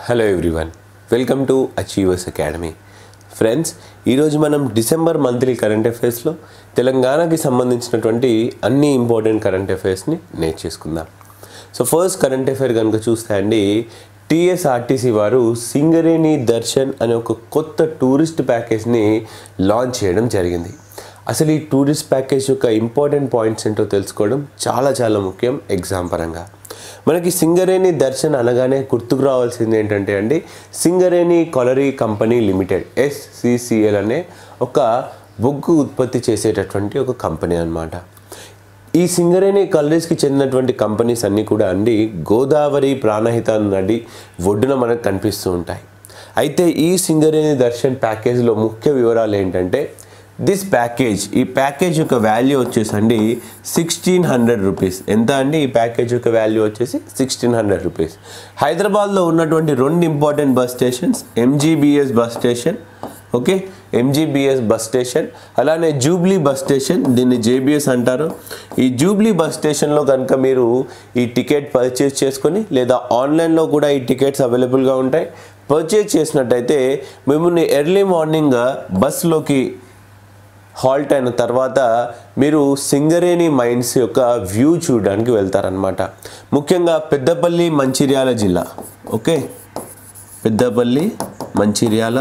Hello everyone welcome to achievers academy friends ఈరోజు మనం December monthly current అఫైర్స్లో తెలంగాణకి సంబంధించినటువంటి అన్ని ఇంపార్టెంట్ కరెంట్ అఫైర్స్ని నేర్చేసుకుందాం సో ఫస్ట్ కరెంట్ అఫైర్ కనుక చూస్తే అండి టీఎస్ఆర్టీసీ వారు సింగరేణి దర్శన్ అనే ఒక కొత్త టూరిస్ట్ ప్యాకేజ్ని లాంచ్ చేయడం జరిగింది అసలు ఈ టూరిస్ట్ ప్యాకేజ్ యొక్క ఇంపార్టెంట్ పాయింట్స్ ఏంటో తెలుసుకోవడం చాలా చాలా ముఖ్యం ఎగ్జామ్ పరంగా మనకి సింగరేణి దర్శన్ అనగానే గుర్తుకు రావాల్సింది ఏంటంటే అండి Singareni colliery company limited SCCL అనే ఒక బొగ్గు ఉత్పత్తి చేసేటటువంటి ఒక కంపెనీ అన్నమాట ఈ సింగరేణి కలరీస్కి చెందినటువంటి కంపెనీస్ అన్నీ కూడా అండి గోదావరి ప్రాణహిత నది ఒడ్డున మనకు కనిపిస్తూ ఉంటాయి అయితే ఈ సింగరేణి దర్శన్ ప్యాకేజ్లో ముఖ్య వివరాలు ఏంటంటే దిస్ ప్యాకేజ్ ఈ ప్యాకేజ్ యొక్క వాల్యూ వచ్చేసి అండి సిక్స్టీన్ హండ్రెడ్ రూపీస్ ఎంత అండి ఈ ప్యాకేజ్ యొక్క వాల్యూ వచ్చేసి సిక్స్టీన్ హండ్రెడ్ రూపీస్ హైదరాబాద్లో ఉన్నటువంటి రెండు important bus stations MGBS bus station okay MGBS bus station అలానే జూబ్లీ బస్ స్టేషన్ దీన్ని జేబీఎస్ అంటారు ఈ జూబ్లీ బస్ స్టేషన్లో కనుక మీరు ఈ టికెట్ పర్చేస్ చేసుకొని లేదా ఆన్లైన్లో కూడా ఈ టికెట్స్ అవైలబుల్గా ఉంటాయి పర్చేస్ చేసినట్టయితే మిమ్మల్ని ఎర్లీ మార్నింగ్ బస్లోకి హాల్ట్ అయిన తర్వాత మీరు సింగరేణి మైన్స్ యొక్క వ్యూ చూడడానికి వెళ్తారనమాట ముఖ్యంగా పెద్దపల్లి మంచిర్యాల జిల్లా ఓకే పెద్దపల్లి మంచిర్యాల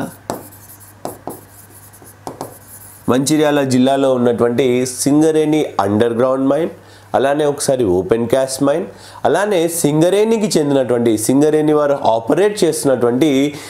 మంచిర్యాల జిల్లాలో ఉన్నటువంటి సింగరేణి అండర్ గ్రౌండ్ మైన్ అలానే ఒకసారి ఓపెన్ క్యాస్ట్ మైన్ అలానే సింగరేణికి చెందినటువంటి సింగరేణి వారు ఆపరేట్ చేస్తున్నటువంటి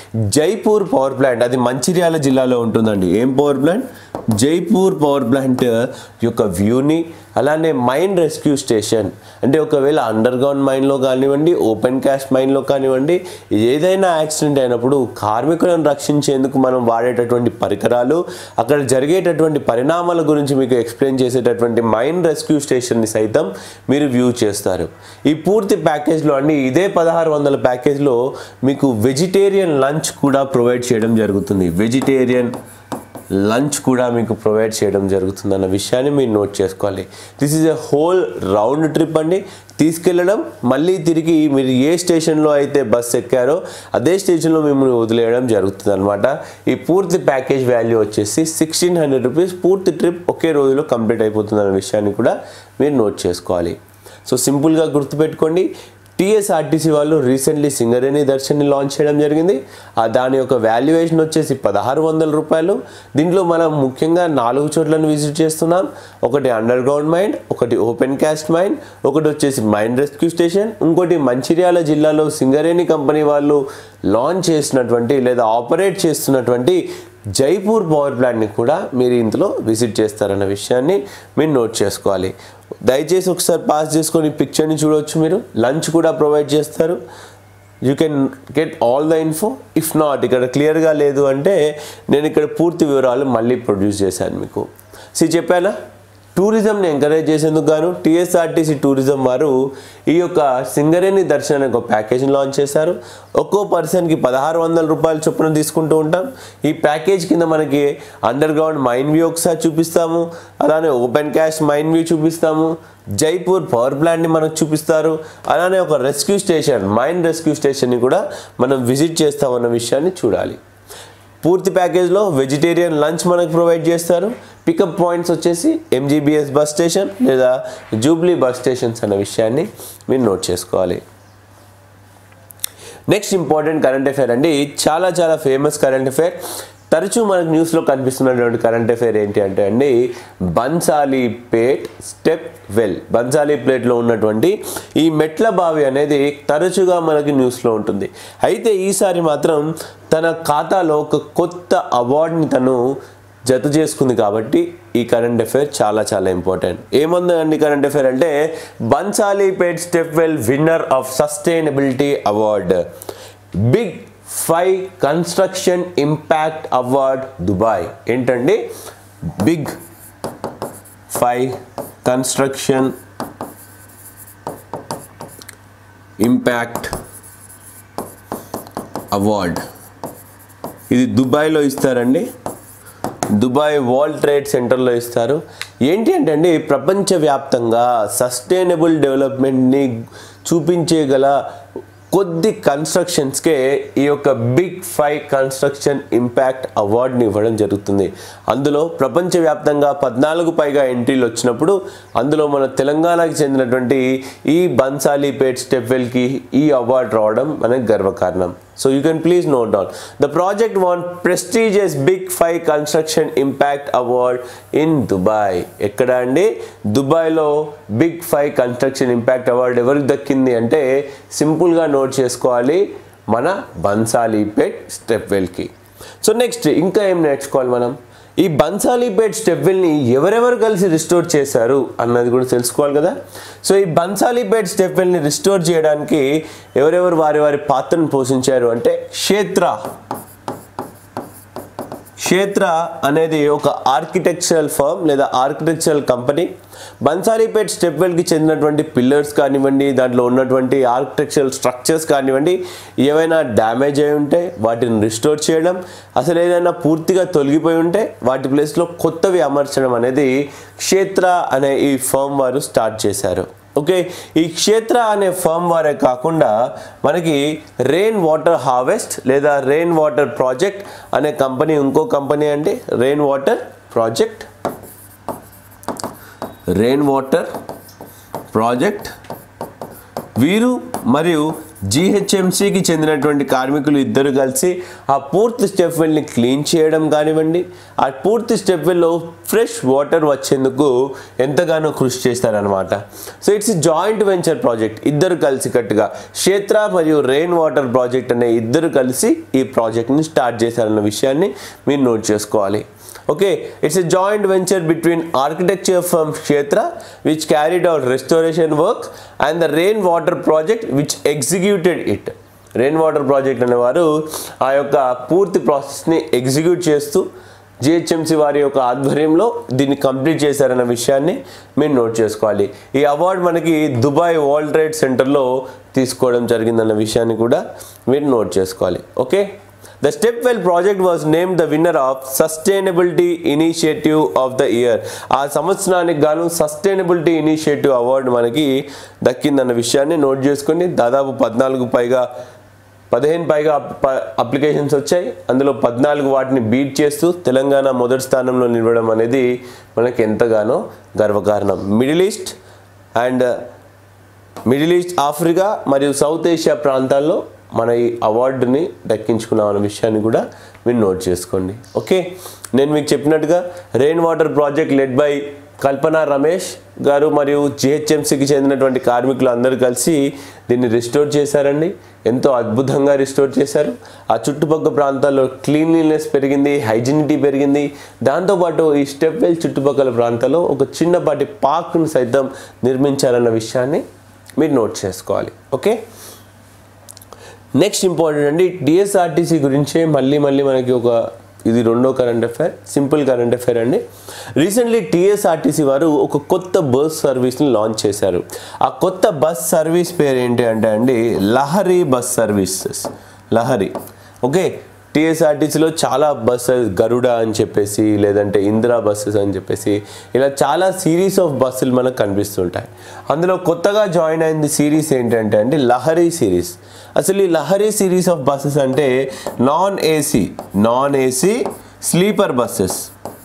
జైపూర్ పవర్ ప్లాంట్ అది మంచిర్యాల జిల్లాలో ఉంటుందండి ఏం power plant Jaipur power plant యొక్క వ్యూని అలానే మైన్ రెస్క్యూ స్టేషన్ అంటే ఒకవేళ అండర్ గ్రౌండ్ మైన్లో కానివ్వండి ఓపెన్ క్యాస్ట్ మైన్లో కానివ్వండి ఏదైనా యాక్సిడెంట్ అయినప్పుడు కార్మికులను రక్షించేందుకు మనం వాడేటటువంటి పరికరాలు అక్కడ జరిగేటటువంటి పరిణామాల గురించి మీకు ఎక్స్ప్లెయిన్ చేసేటటువంటి మైన్ రెస్క్యూ స్టేషన్ని సైతం మీరు వ్యూ చేస్తారు ఈ పూర్తి ప్యాకేజ్లో అండి ఇదే పదహారు వందల ప్యాకేజ్లో మీకు వెజిటేరియన్ లంచ్ కూడా ప్రొవైడ్ చేయడం జరుగుతుంది వెజిటేరియన్ లంచ్ కూడా మీకు ప్రొవైడ్ చేయడం జరుగుతుంది అన్న విషయాన్ని మీరు నోట్ చేసుకోవాలి this is a whole round trip అండి తీసుకెళ్ళడం మళ్ళీ తిరిగి మీరు ఏ స్టేషన్లో అయితే బస్ ఎక్కారో అదే స్టేషన్లో మిమ్మల్ని వదిలేయడం జరుగుతుంది అనమాట ఈ పూర్తి ప్యాకేజ్ వాల్యూ వచ్చేసి సిక్స్టీన్ హండ్రెడ్ రూపీస్ పూర్తి ట్రిప్ ఒకే రోజులో కంప్లీట్ అయిపోతుంది అన్న విషయాన్ని కూడా మీరు నోట్ చేసుకోవాలి సో సింపుల్గా గుర్తుపెట్టుకోండి టీఎస్ఆర్టీసీ వాళ్ళు రీసెంట్లీ సింగరేణి దర్శన్ని లాంచ్ చేయడం జరిగింది ఆ దాని యొక్క వాల్యుయేషన్ వచ్చేసి పదహారు వందల రూపాయలు దీంట్లో మనం ముఖ్యంగా నాలుగు చోట్లను విజిట్ చేస్తున్నాం ఒకటి అండర్ గ్రౌండ్ మైన్ ఒకటి ఓపెన్ క్యాస్ట్ మైన్ ఒకటి వచ్చేసి మైన్ రెస్క్యూ స్టేషన్ ఇంకోటి మంచిర్యాల జిల్లాలో సింగరేణి కంపెనీ వాళ్ళు లాంచ్ చేసినటువంటి లేదా ఆపరేట్ చేస్తున్నటువంటి జైపూర్ పవర్ ప్లాంట్ని కూడా మీరు ఇందులో విజిట్ చేస్తారన్న విషయాన్ని మీరు నోట్ చేసుకోవాలి దయచేసి ఒకసారి పాస్ చేసుకొని పిక్చర్ని చూడవచ్చు మీరు లంచ్ కూడా ప్రొవైడ్ చేస్తారు you can get all the info if not ఇక్కడ క్లియర్గా లేదు అంటే నేను ఇక్కడ పూర్తి వివరాలు మళ్ళీ ప్రొడ్యూస్ చేశాను మీకు సి చెప్పానా టూరిజంని ఎంకరేజ్ చేసేందుకు గాను టీఎస్ఆర్టీసీ టూరిజం వారు ఈ యొక్క సింగరేణి దర్శనం ఒక ప్యాకేజ్ని లాంచ్ చేశారు ఒక్కో పర్సన్కి పదహారు వందల రూపాయల చొప్పున తీసుకుంటూ ఉంటాం ఈ ప్యాకేజ్ కింద మనకి అండర్ గ్రౌండ్ మైన్ వ్యూ ఒకసారి చూపిస్తాము అలానే ఓపెన్ క్యాష్ మైన్ వ్యూ చూపిస్తాము జైపూర్ పవర్ ప్లాంట్ని మనకు చూపిస్తారు అలానే ఒక రెస్క్యూ స్టేషన్ మైన్ రెస్క్యూ స్టేషన్ని కూడా మనం విజిట్ చేస్తామన్న విషయాన్ని చూడాలి పూర్తి ప్యాకేజ్లో వెజిటేరియన్ లంచ్ మనకు ప్రొవైడ్ చేస్తారు పికప్ పాయింట్స్ వచ్చేసి ఎంజీబీఎస్ బస్ స్టేషన్ లేదా జూబ్లీ బస్ స్టేషన్స్ అన్న విషయాన్ని మీరు నోట్ చేసుకోవాలి నెక్స్ట్ ఇంపార్టెంట్ కరెంట్ అఫైర్ అండి చాలా చాలా ఫేమస్ కరెంట్ అఫైర్ తరచూ మనకు న్యూస్లో కనిపిస్తున్నటువంటి కరెంట్ అఫైర్ ఏంటి అంటే అండి బన్సాలీపేట్ స్టెప్ వెల్ బన్సాలీపేట్లో ఉన్నటువంటి ఈ మెట్ల బావి అనేది తరచుగా మనకి న్యూస్లో ఉంటుంది అయితే ఈసారి మాత్రం తన ఖాతాలో ఒక కొత్త అవార్డుని తను జత చేసుకుంది కాబట్టి ఈ కరెంట్ అఫైర్ చాలా చాలా ఇంపార్టెంట్ ఏముందండి కరెంట్ అఫైర్ అంటే Bansilalpet stepwell winner of sustainability award big five construction impact award Dubai ఏంటండి big five construction impact award ఇది దుబాయ్లో ఇస్తారండి దుబాయ్ వరల్డ్ ట్రేడ్ సెంటర్లో ఇస్తారు ఏంటి అంటే అండి ప్రపంచవ్యాప్తంగా సస్టైనబుల్ డెవలప్మెంట్ని చూపించేగల కొద్ది కన్స్ట్రక్షన్స్కే ఈ యొక్క బిగ్ ఫైవ్ కన్స్ట్రక్షన్ ఇంపాక్ట్ అవార్డుని ఇవ్వడం జరుగుతుంది అందులో ప్రపంచవ్యాప్తంగా పద్నాలుగు పైగా ఎంట్రీలు వచ్చినప్పుడు అందులో మన తెలంగాణకి చెందినటువంటి ఈ బన్సాలీపేట్ స్టెప్వెల్కి ఈ అవార్డు రావడం మనకు గర్వకారణం so you can please note down the project won prestigious big five construction impact award in Dubai ఎక్కడ అండి దుబాయ్లో big five construction impact award ఎవరికి దక్కింది అంటే సింపుల్గా నోట్ చేసుకోవాలి మన బన్సాలీపేట్ స్టెప్వెల్కి సో నెక్స్ట్ ఇంకా ఏం నేర్చుకోవాలి మనం ఈ బన్సాలీపేట్ స్టెప్వెల్ని ఎవరెవరు కలిసి రిస్టోర్ చేశారు అన్నది కూడా తెలుసుకోవాలి కదా సో ఈ బన్సాలీపేట్ స్టెప్వెల్ని రిస్టోర్ చేయడానికి ఎవరెవరు వారి వారి పాత్రను పోషించారు అంటే క్షేత్ర క్షేత్ర అనేది ఒక ఆర్కిటెక్చరల్ ఫర్మ్ లేదా ఆర్కిటెక్చరల్ కంపెనీ బన్సారీపేట్ స్టెప్వెల్కి చెందినటువంటి పిల్లర్స్ కానివ్వండి దాంట్లో ఉన్నటువంటి ఆర్కిటెక్చరల్ స్ట్రక్చర్స్ కానివ్వండి ఏవైనా డ్యామేజ్ అయి ఉంటే వాటిని రిస్టోర్ చేయడం అసలు ఏదైనా పూర్తిగా తొలగిపోయి ఉంటే వాటి ప్లేస్లో కొత్తవి అమర్చడం అనేది క్షేత్ర అనే ఈ ఫర్మ్ వారు స్టార్ట్ చేశారు ఓకే ఈ క్షేత్ర అనే ఫర్మ్ వారే కాకుండా మనకి రెయిన్ వాటర్ హార్వెస్ట్ లేదా రెయిన్ వాటర్ ప్రాజెక్ట్ అనే కంపెనీ ఇంకో కంపెనీ అంటే rain water project rain water project వీరు మరియు జిహెచ్ఎంసికి చెందినటువంటి కార్మికులు ఇద్దరు కలిసి ఆ పూర్తి స్టెప్ వెల్ని క్లీన్ చేయడం కానివ్వండి ఆ పూర్తి స్టెప్ వెల్లో ఫ్రెష్ వాటర్ వచ్చేందుకు ఎంతగానో కృషి చేస్తారనమాట so it's joint venture project ఇద్దరు కలిసి కట్టుగా క్షేత్ర మరియు రెయిన్ వాటర్ ప్రాజెక్ట్ అనే ఇద్దరు కలిసి ఈ ప్రాజెక్ట్ని స్టార్ట్ చేశారన్న విషయాన్ని మీరు నోట్ చేసుకోవాలి Okay, it's a joint venture between architecture firm Kshetra, which carried out restoration work, and the rainwater project, which executed it. Rain water project అనేవారు ఆ యొక్క పూర్తి ప్రాసెస్ని ఎగ్జిక్యూట్ చేస్తూ జిహెచ్ఎంసి వారి యొక్క ఆధ్వర్యంలో దీన్ని కంప్లీట్ చేశారన్న విషయాన్ని మీరు నోట్ చేసుకోవాలి ఈ అవార్డు మనకి దుబాయ్ వరల్డ్ ట్రేడ్ సెంటర్లో తీసుకోవడం జరిగిందన్న విషయాన్ని కూడా మీరు నోట్ చేసుకోవాలి okay The Stepwell project was named the winner of Sustainability Initiative of the Year. ఆ సంవత్సరానికి గాను సస్టైనబిలిటీ ఇనిషియేటివ్ అవార్డు మనకి దక్కిందన్న విషయాన్ని నోట్ చేసుకొని దాదాపు పద్నాలుగు పైగా పదిహేను పైగా అప్లికేషన్స్ వచ్చాయి అందులో పద్నాలుగు వాటిని బీట్ చేస్తూ తెలంగాణ మొదటి స్థానంలో నిలవడం అనేది మనకి ఎంతగానో గర్వకారణం Middle East and Middle East Africa మరియు సౌత్ ఏషియా ప్రాంతాల్లో మన ఈ అవార్డుని దక్కించుకున్నాం అనే విషయాన్ని కూడా మీరు నోట్ చేసుకోండి ఓకే నేను మీకు చెప్పినట్టుగా rain water project led by Kalpana Ramesh garu మరియు జిహెచ్ఎంసీకి చెందినటువంటి కార్మికులు అందరూ కలిసి దీన్ని రిస్టోర్ చేశారండి ఎంతో అద్భుతంగా రిస్టోర్ చేశారు ఆ చుట్టుపక్కల ప్రాంతాల్లో క్లీన్లీనెస్ పెరిగింది హైజీనిటీ పెరిగింది దాంతోపాటు ఈ స్టెప్ వెల్ చుట్టుపక్కల ప్రాంతాల్లో ఒక చిన్నపాటి పార్క్ను సైతం నిర్మించారన్న విషయాన్ని మీరు నోట్ చేసుకోవాలి ఓకే నెక్స్ట్ ఇంపార్టెంట్ అండి టిఎస్ఆర్టీసీ గురించే మళ్ళీ మళ్ళీ మనకి ఒక ఇది రెండో current affair simple current affair అండి రీసెంట్లీ టీఎస్ఆర్టీసీ వారు ఒక కొత్త బస్ సర్వీస్ని లాంచ్ చేశారు ఆ కొత్త బస్ సర్వీస్ పేరు ఏంటి అంటే అండి Lahari bus services Lahari okay టీఎస్ఆర్టీసీలో చాలా బస్సెస్ గరుడ అని చెప్పేసి లేదంటే ఇందిరా బస్సెస్ అని చెప్పేసి ఇలా చాలా సిరీస్ ఆఫ్ బస్సులు మనకు కనిపిస్తుంటాయి అందులో కొత్తగా జాయిన్ అయింది సిరీస్ ఏంటంటే అండి లహరి సిరీస్ అసలు ఈ లహరి సిరీస్ ఆఫ్ బస్సెస్ అంటే non AC non AC sleeper buses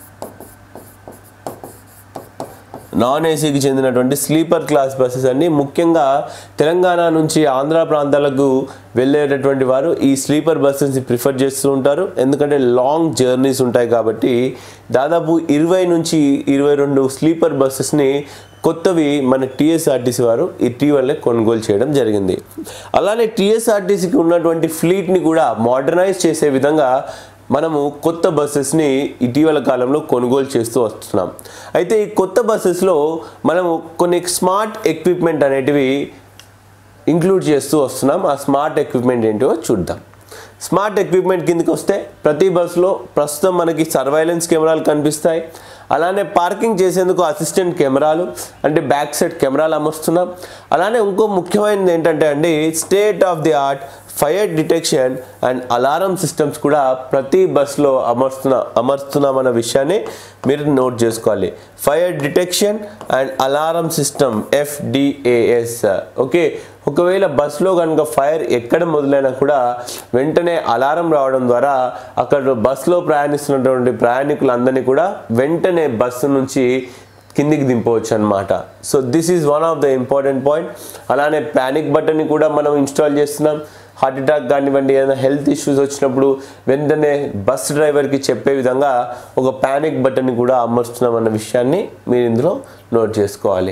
non ఏసీకి చెందినటువంటి స్లీపర్ క్లాస్ బస్సెస్ అన్ని ముఖ్యంగా తెలంగాణ నుంచి ఆంధ్ర ప్రాంతాలకు వెళ్ళేటటువంటి వారు ఈ స్లీపర్ బస్సెస్ని ప్రిఫర్ చేస్తూ ఉంటారు ఎందుకంటే లాంగ్ జర్నీస్ ఉంటాయి కాబట్టి దాదాపు ఇరవై నుంచి ఇరవై రెండు స్లీపర్ బస్సెస్ని కొత్తవి మన టీఎస్ఆర్టీసీ వారు ఇటీవలే కొనుగోలు చేయడం జరిగింది అలానే టీఎస్ఆర్టీసీకి ఉన్నటువంటి ఫ్లీట్ని కూడా మోడర్నైజ్ చేసే విధంగా మనము కొత్త బస్సెస్ని ఇటీవల కాలంలో కొనుగోలు చేస్తూ వస్తున్నాం అయితే ఈ కొత్త బస్సెస్లో మనము కొన్ని స్మార్ట్ ఎక్విప్మెంట్ అనేటివి ఇంక్లూడ్ చేస్తూ వస్తున్నాం ఆ స్మార్ట్ ఎక్విప్మెంట్ ఏంటో చూద్దాం స్మార్ట్ ఎక్విప్మెంట్ కిందకి వస్తే ప్రతి బస్సులో ప్రస్తుతం మనకి సర్వైలెన్స్ కెమెరాలు కనిపిస్తాయి అలానే పార్కింగ్ చేసేందుకు అసిస్టెంట్ కెమెరాలు అంటే బ్యాక్ సైడ్ కెమెరాలు అమర్స్తున్నాం అలానే ఇంకో ముఖ్యమైనది ఏంటంటే అండి state of the art fire detection and alarm systems కూడా ప్రతి బస్సులో అమర్స్తున్న అమర్స్తున్నామన్న విషయాన్ని మీరు నోట్ చేసుకోవాలి fire detection and alarm system FDAS okay ఒకవేళ బస్సులో కనుక ఫైర్ ఎక్కడ మొదలైనా కూడా వెంటనే అలారం రావడం ద్వారా అక్కడ బస్సులో ప్రయాణిస్తున్నటువంటి ప్రయాణికులందరినీ కూడా వెంటనే బస్సు నుంచి కిందికి దింపవచ్చు అనమాట so this is one of the important point అలానే ప్యానిక్ బటన్ని కూడా మనం ఇన్స్టాల్ చేస్తున్నాం హార్ట్ అటాక్ కానివ్వండి ఏదైనా హెల్త్ ఇష్యూస్ వచ్చినప్పుడు వెంటనే బస్ డ్రైవర్కి చెప్పే విధంగా ఒక ప్యానిక్ బటన్ని కూడా అమర్స్తున్నాం అన్న విషయాన్ని మీరు ఇందులో నోట్ చేసుకోవాలి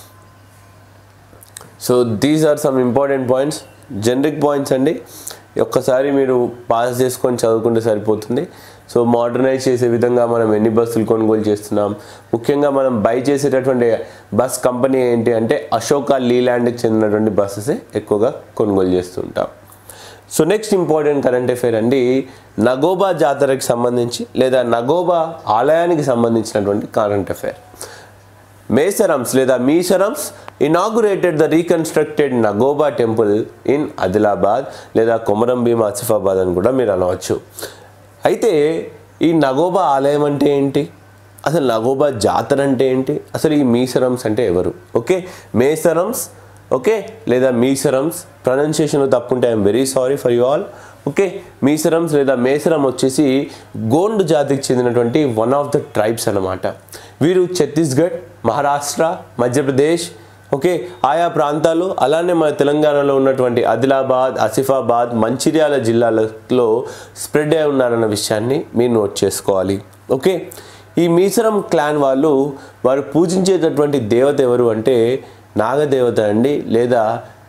so these are some important points generic points అండి ఒక్కసారి మీరు పాస్ చేసుకొని చదువుకుంటే సరిపోతుంది సో మోడర్నైజ్ చేసే విధంగా మనం ఎన్ని బస్సులు కొనుగోలు చేస్తున్నాం ముఖ్యంగా మనం బై చేసేటటువంటి బస్ కంపెనీ ఏంటి అంటే అశోక లీలాండ్కి చెందినటువంటి బస్సెస్ ఎక్కువగా కొనుగోలు చేస్తుంటాం so next important current affair అండి నగోబా జాతరకి సంబంధించి లేదా నగోబా ఆలయానికి సంబంధించినటువంటి కరెంట్ అఫైర్ మేసరమ్స్ లేదా Mesrams inaugurated the reconstructed Nagoba temple in Adilabad లేదా కొమరం భీం ఆసిఫాబాద్ అని కూడా మీరు అనవచ్చు అయితే ఈ నగోబా ఆలయం అంటే ఏంటి అసలు నగోబా జాతర అంటే ఏంటి అసలు ఈ మీసరమ్స్ అంటే ఎవరు ఓకే మేసరమ్స్ ఓకే లేదా మీసరమ్స్ ప్రొనౌన్సియేషన్ తప్పుంటే I'm very sorry for you all okay Mesrams లేదా మేసరం వచ్చేసి గోండు జాతికి చెందినటువంటి వన్ ఆఫ్ ద ట్రైబ్స్ అన్నమాట వీరు ఛత్తీస్గఢ్ మహారాష్ట్ర మధ్యప్రదేశ్ ఓకే ఆయా ప్రాంతాలు అలానే మన తెలంగాణలో ఉన్నటువంటి ఆదిలాబాద్ ఆసిఫాబాద్ మంచిర్యాల జిల్లాలలో స్ప్రెడ్ అయి ఉన్నారన్న విషయాన్ని మీరు నోట్ చేసుకోవాలి ఓకే ఈ మీసరం క్లాన్ వాళ్ళు వారు పూజించేటటువంటి దేవత ఎవరు అంటే నాగదేవత అండి లేదా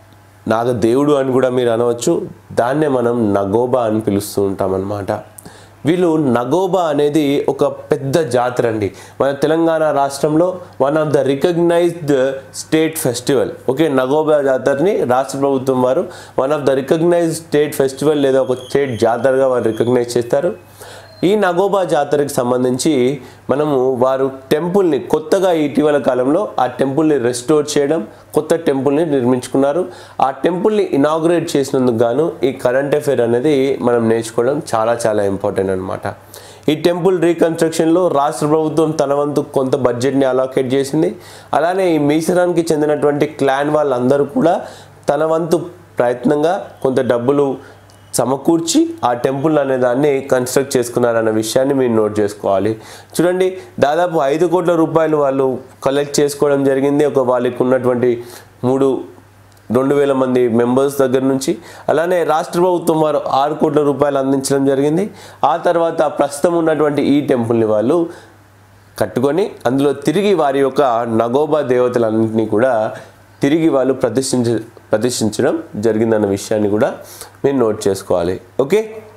నాగదేవుడు అని కూడా మీరు అనవచ్చు దాన్నే మనం నగోబా అని పిలుస్తూ ఉంటాం అన్నమాట వీళ్ళు నగోబా అనేది ఒక పెద్ద జాతర అండి మన తెలంగాణ రాష్ట్రంలో one of the recognised state festival okay Nagoba జాతరని రాష్ట్ర ప్రభుత్వం వారు one of the recognised state festival లేదా ఒక స్టేట్ జాతరగా వారు రికగ్నైజ్ చేస్తారు ఈ నగోబా జాతరకి సంబంధించి మనము వారు టెంపుల్ని కొత్తగా ఇటీవల కాలంలో ఆ టెంపుల్ని రెస్టోర్ చేయడం కొత్త టెంపుల్ని నిర్మించుకున్నారు ఆ టెంపుల్ని ఇనాగ్రేట్ చేసినందుకు గాను ఈ కరెంట్ అఫైర్ అనేది మనం నేర్చుకోవడం చాలా చాలా ఇంపార్టెంట్ అనమాట ఈ టెంపుల్ రీకన్స్ట్రక్షన్లో రాష్ట్ర ప్రభుత్వం తన వంతు కొంత బడ్జెట్ని అలాకేట్ చేసింది అలానే ఈ మీసరానికి చెందినటువంటి క్లాన్ వాళ్ళందరూ కూడా తన వంతు ప్రయత్నంగా కొంత డబ్బులు సమకూర్చి ఆ టెంపుల్ అనే దాన్ని కన్స్ట్రక్ట్ చేసుకున్నారన్న విషయాన్ని మీరు నోట్ చేసుకోవాలి చూడండి దాదాపు ఐదు కోట్ల రూపాయలు వాళ్ళు కలెక్ట్ చేసుకోవడం జరిగింది ఒక వాళ్ళకి ఉన్నటువంటి మూడు రెండు వేల మంది మెంబర్స్ దగ్గర నుంచి అలానే రాష్ట్ర ప్రభుత్వం వారు ఆరు కోట్ల రూపాయలు అందించడం జరిగింది ఆ తర్వాత ప్రస్తుతం ఉన్నటువంటి ఈ టెంపుల్ని వాళ్ళు కట్టుకొని అందులో తిరిగి వారి యొక్క నగోబా దేవతలన్నింటినీ కూడా తిరిగి వాళ్ళు ప్రతిష్ఠించ ప్రతిష్ఠించడం జరిగిందన్న విషయాన్ని కూడా మీరు నోట్ చేసుకోవాలి ఓకే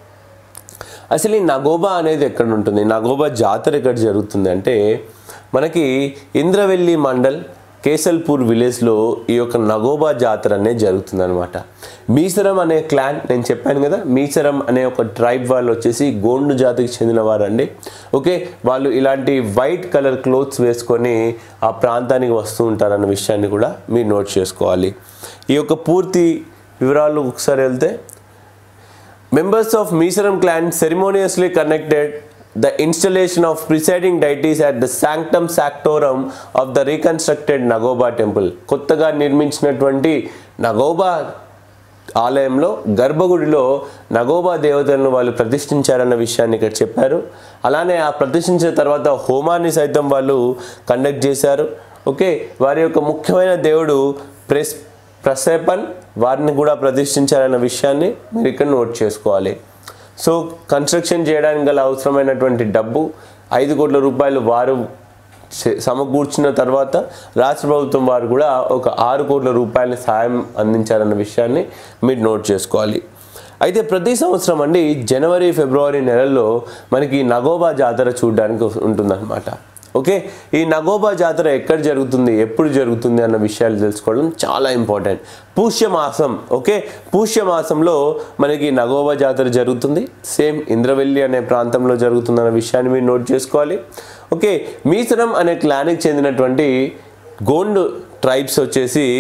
అసలు ఈ నగోబా అనేది ఎక్కడ ఉంటుంది నగోబా జాతర ఎక్కడ జరుగుతుంది అంటే మనకి ఇంద్రవెల్లి మండల్ కేసల్పూర్ విలేజ్లో ఈ యొక్క నగోబా జాతర అనేది జరుగుతుంది అనమాట మీసరం అనే క్లాన్ నేను చెప్పాను కదా మీసరం అనే ఒక ట్రైబ్ వాళ్ళు వచ్చేసి గోండు జాతికి చెందిన వారండి ఓకే వాళ్ళు ఇలాంటి వైట్ కలర్ క్లోత్స్ వేసుకొని ఆ ప్రాంతానికి వస్తూ ఉంటారన్న విషయాన్ని కూడా మీరు నోట్ చేసుకోవాలి ఈ యొక్క పూర్తి వివరాలు ఒకసారి వెళ్తే Members of Mizoram clan ceremoniously connected the installation of presiding deities at the sanctum sanctorum of the reconstructed Nagoba temple. కొత్తగా నిర్మించినటువంటి నగోబా ఆలయంలో గర్భగుడిలో నగోబా దేవతలను వాళ్ళు ప్రతిష్ఠించారన్న విషయాన్ని ఇక్కడ చెప్పారు అలానే ఆ ప్రతిష్ఠించిన తర్వాత హోమాన్ని సైతం వాళ్ళు కండక్ట్ చేశారు ఓకే వారి యొక్క ముఖ్యమైన దేవుడు ప్రెస్ ప్రసేపన్ వారిని కూడా ప్రతిష్ఠించారన్న విషయాన్ని మీరు ఇక్కడ నోట్ చేసుకోవాలి సో కన్స్ట్రక్షన్ చేయడానికి గల అవసరమైనటువంటి డబ్బు ఐదు కోట్ల రూపాయలు వారు సే- సమకూర్చిన తర్వాత రాష్ట్ర ప్రభుత్వం వారు కూడా ఒక ఆరు కోట్ల రూపాయల సాయం అందించారన్న విషయాన్ని మీరు నోట్ చేసుకోవాలి అయితే ప్రతి సంవత్సరం అండి జనవరి ఫిబ్రవరి నెలల్లో మనకి నగోబా జాతర చూడడానికి ఉంటుందన్నమాట ఓకే ఈ నగోబా జాతర ఎక్కడ జరుగుతుంది ఎప్పుడు జరుగుతుంది అన్న విషయాలు తెలుసుకోవడం చాలా ఇంపార్టెంట్ పుష్యమాసం ఓకే పుష్యమాసంలో మనకి నగోబా జాతర జరుగుతుంది సేమ్ ఇంద్రవెల్లి అనే ప్రాంతంలో జరుగుతుందన్న విషయాన్ని మీరు నోట్ చేసుకోవాలి ఓకే మీసరం అనే క్లానికి చెందినటువంటి గోండు ట్రైబ్స్ వచ్చేసి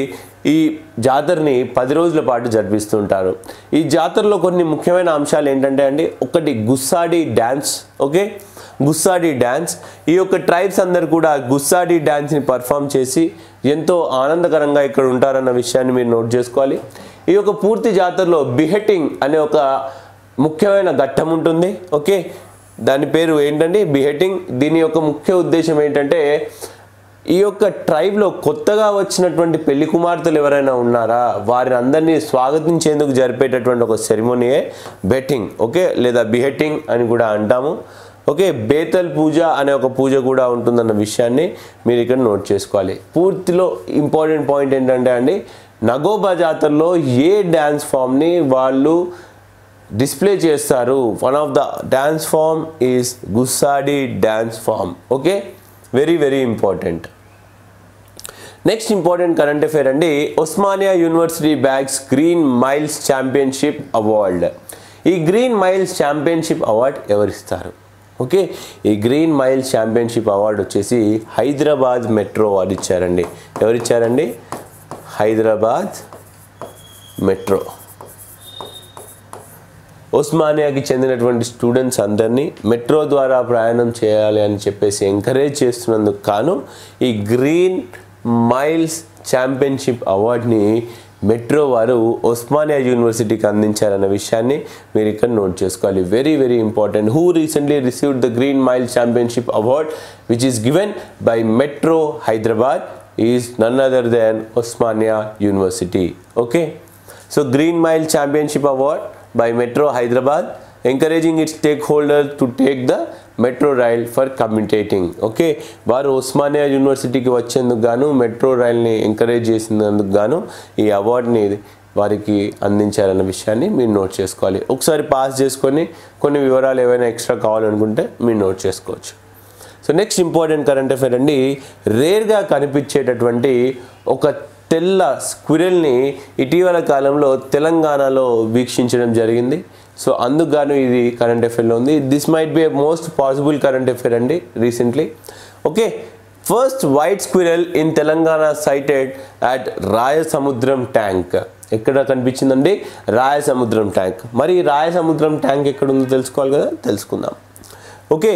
ఈ జాతరని పది రోజుల పాటు జరిపిస్తుంటారు ఈ జాతరలో కొన్ని ముఖ్యమైన అంశాలు ఏంటంటే అండి ఒకటి Gussadi dance okay Gussadi dance ఈ యొక్క ట్రైబ్స్ అందరు కూడా గుస్సాడి డ్యాన్స్ని పర్ఫామ్ చేసి ఎంతో ఆనందకరంగా ఇక్కడ ఉంటారన్న విషయాన్ని మీరు నోట్ చేసుకోవాలి ఈ యొక్క పూర్తి జాతరలో బిహెటింగ్ అనే ఒక ముఖ్యమైన ఘట్టం ఉంటుంది ఓకే దాని పేరు ఏంటంటే బిహెటింగ్ దీని యొక్క ముఖ్య ఉద్దేశం ఏంటంటే ఈ యొక్క ట్రైబ్లో కొత్తగా వచ్చినటువంటి పెళ్లి కుమార్తెలు ఎవరైనా ఉన్నారా వారిని అందరినీ స్వాగతించేందుకు జరిపేటటువంటి ఒక సెరిమోనీయే బెట్టింగ్ ఓకే లేదా బిహెట్టింగ్ అని కూడా అంటాము ఓకే బేతల్ పూజ అనే ఒక పూజ కూడా ఉంటుందన్న విషయాన్ని మీరు ఇక్కడ నోట్ చేసుకోవాలి పూర్తిలో ఇంపార్టెంట్ పాయింట్ ఏంటంటే అండి నగోబా జాతరలో ఏ డ్యాన్స్ ఫామ్ని వాళ్ళు డిస్ప్లే చేస్తారు one of the dance form is Gussadi dance form okay very very important next important current affair అండి Osmania university bags green miles championship award ఈ గ్రీన్ మైల్స్ ఛాంపియన్షిప్ అవార్డ్ ఎవరిస్తారు ఓకే ఈ గ్రీన్ మైల్స్ ఛాంపియన్షిప్ అవార్డు వచ్చేసి Hyderabad metro వారు ఇచ్చారండి ఎవరిచ్చారండి Hyderabad metro ఉస్మానియాకి చెందినటువంటి students అందరినీ metro ద్వారా ప్రయాణం చేయాలి అని చెప్పేసి ఎంకరేజ్ చేస్తున్నందుకు కాను ఈ గ్రీన్ మైల్స్ ఛాంపియన్షిప్ అవార్డ్ని మెట్రో వారు ఉస్మానియా యూనివర్సిటీకి అందించారన్న విషయాన్ని మీరు ఇక్కడ నోట్ చేసుకోవాలి very very important who recently received the green mile championship award which is given by metro Hyderabad is none other than Osmania university okay so green mile championship award by Metro Hyderabad, encouraging its stakeholders to take the metro rail for commuting okay వారు ఉస్మానియా యూనివర్సిటీకి వచ్చేందుకు గాను metro రైల్ని encourage చేసినందుకు గాను ఈ అవార్డుని వారికి అందించారన్న విషయాన్ని మీరు నోట్ చేసుకోవాలి ఒకసారి పాస్ చేసుకొని కొన్ని వివరాలు ఏవైనా ఎక్స్ట్రా కావాలనుకుంటే మీరు నోట్ చేసుకోవచ్చు so next important current affair అండి రేర్గా కనిపించేటటువంటి ఒక తెల్ల స్క్విరెల్ని ఇటీవల కాలంలో తెలంగాణలో వీక్షించడం జరిగింది సో అందుకు ఇది కరెంట్ అఫేర్లో ఉంది this might be most possible current affair అండి recently okay first white squirrel in Telangana sighted at Rayasamudram tank ఎక్కడ కనిపించిందండి రాయసముద్రం ట్యాంక్ మరి రాయసముద్రం ట్యాంక్ ఎక్కడ ఉందో తెలుసుకోవాలి కదా తెలుసుకుందాం ఓకే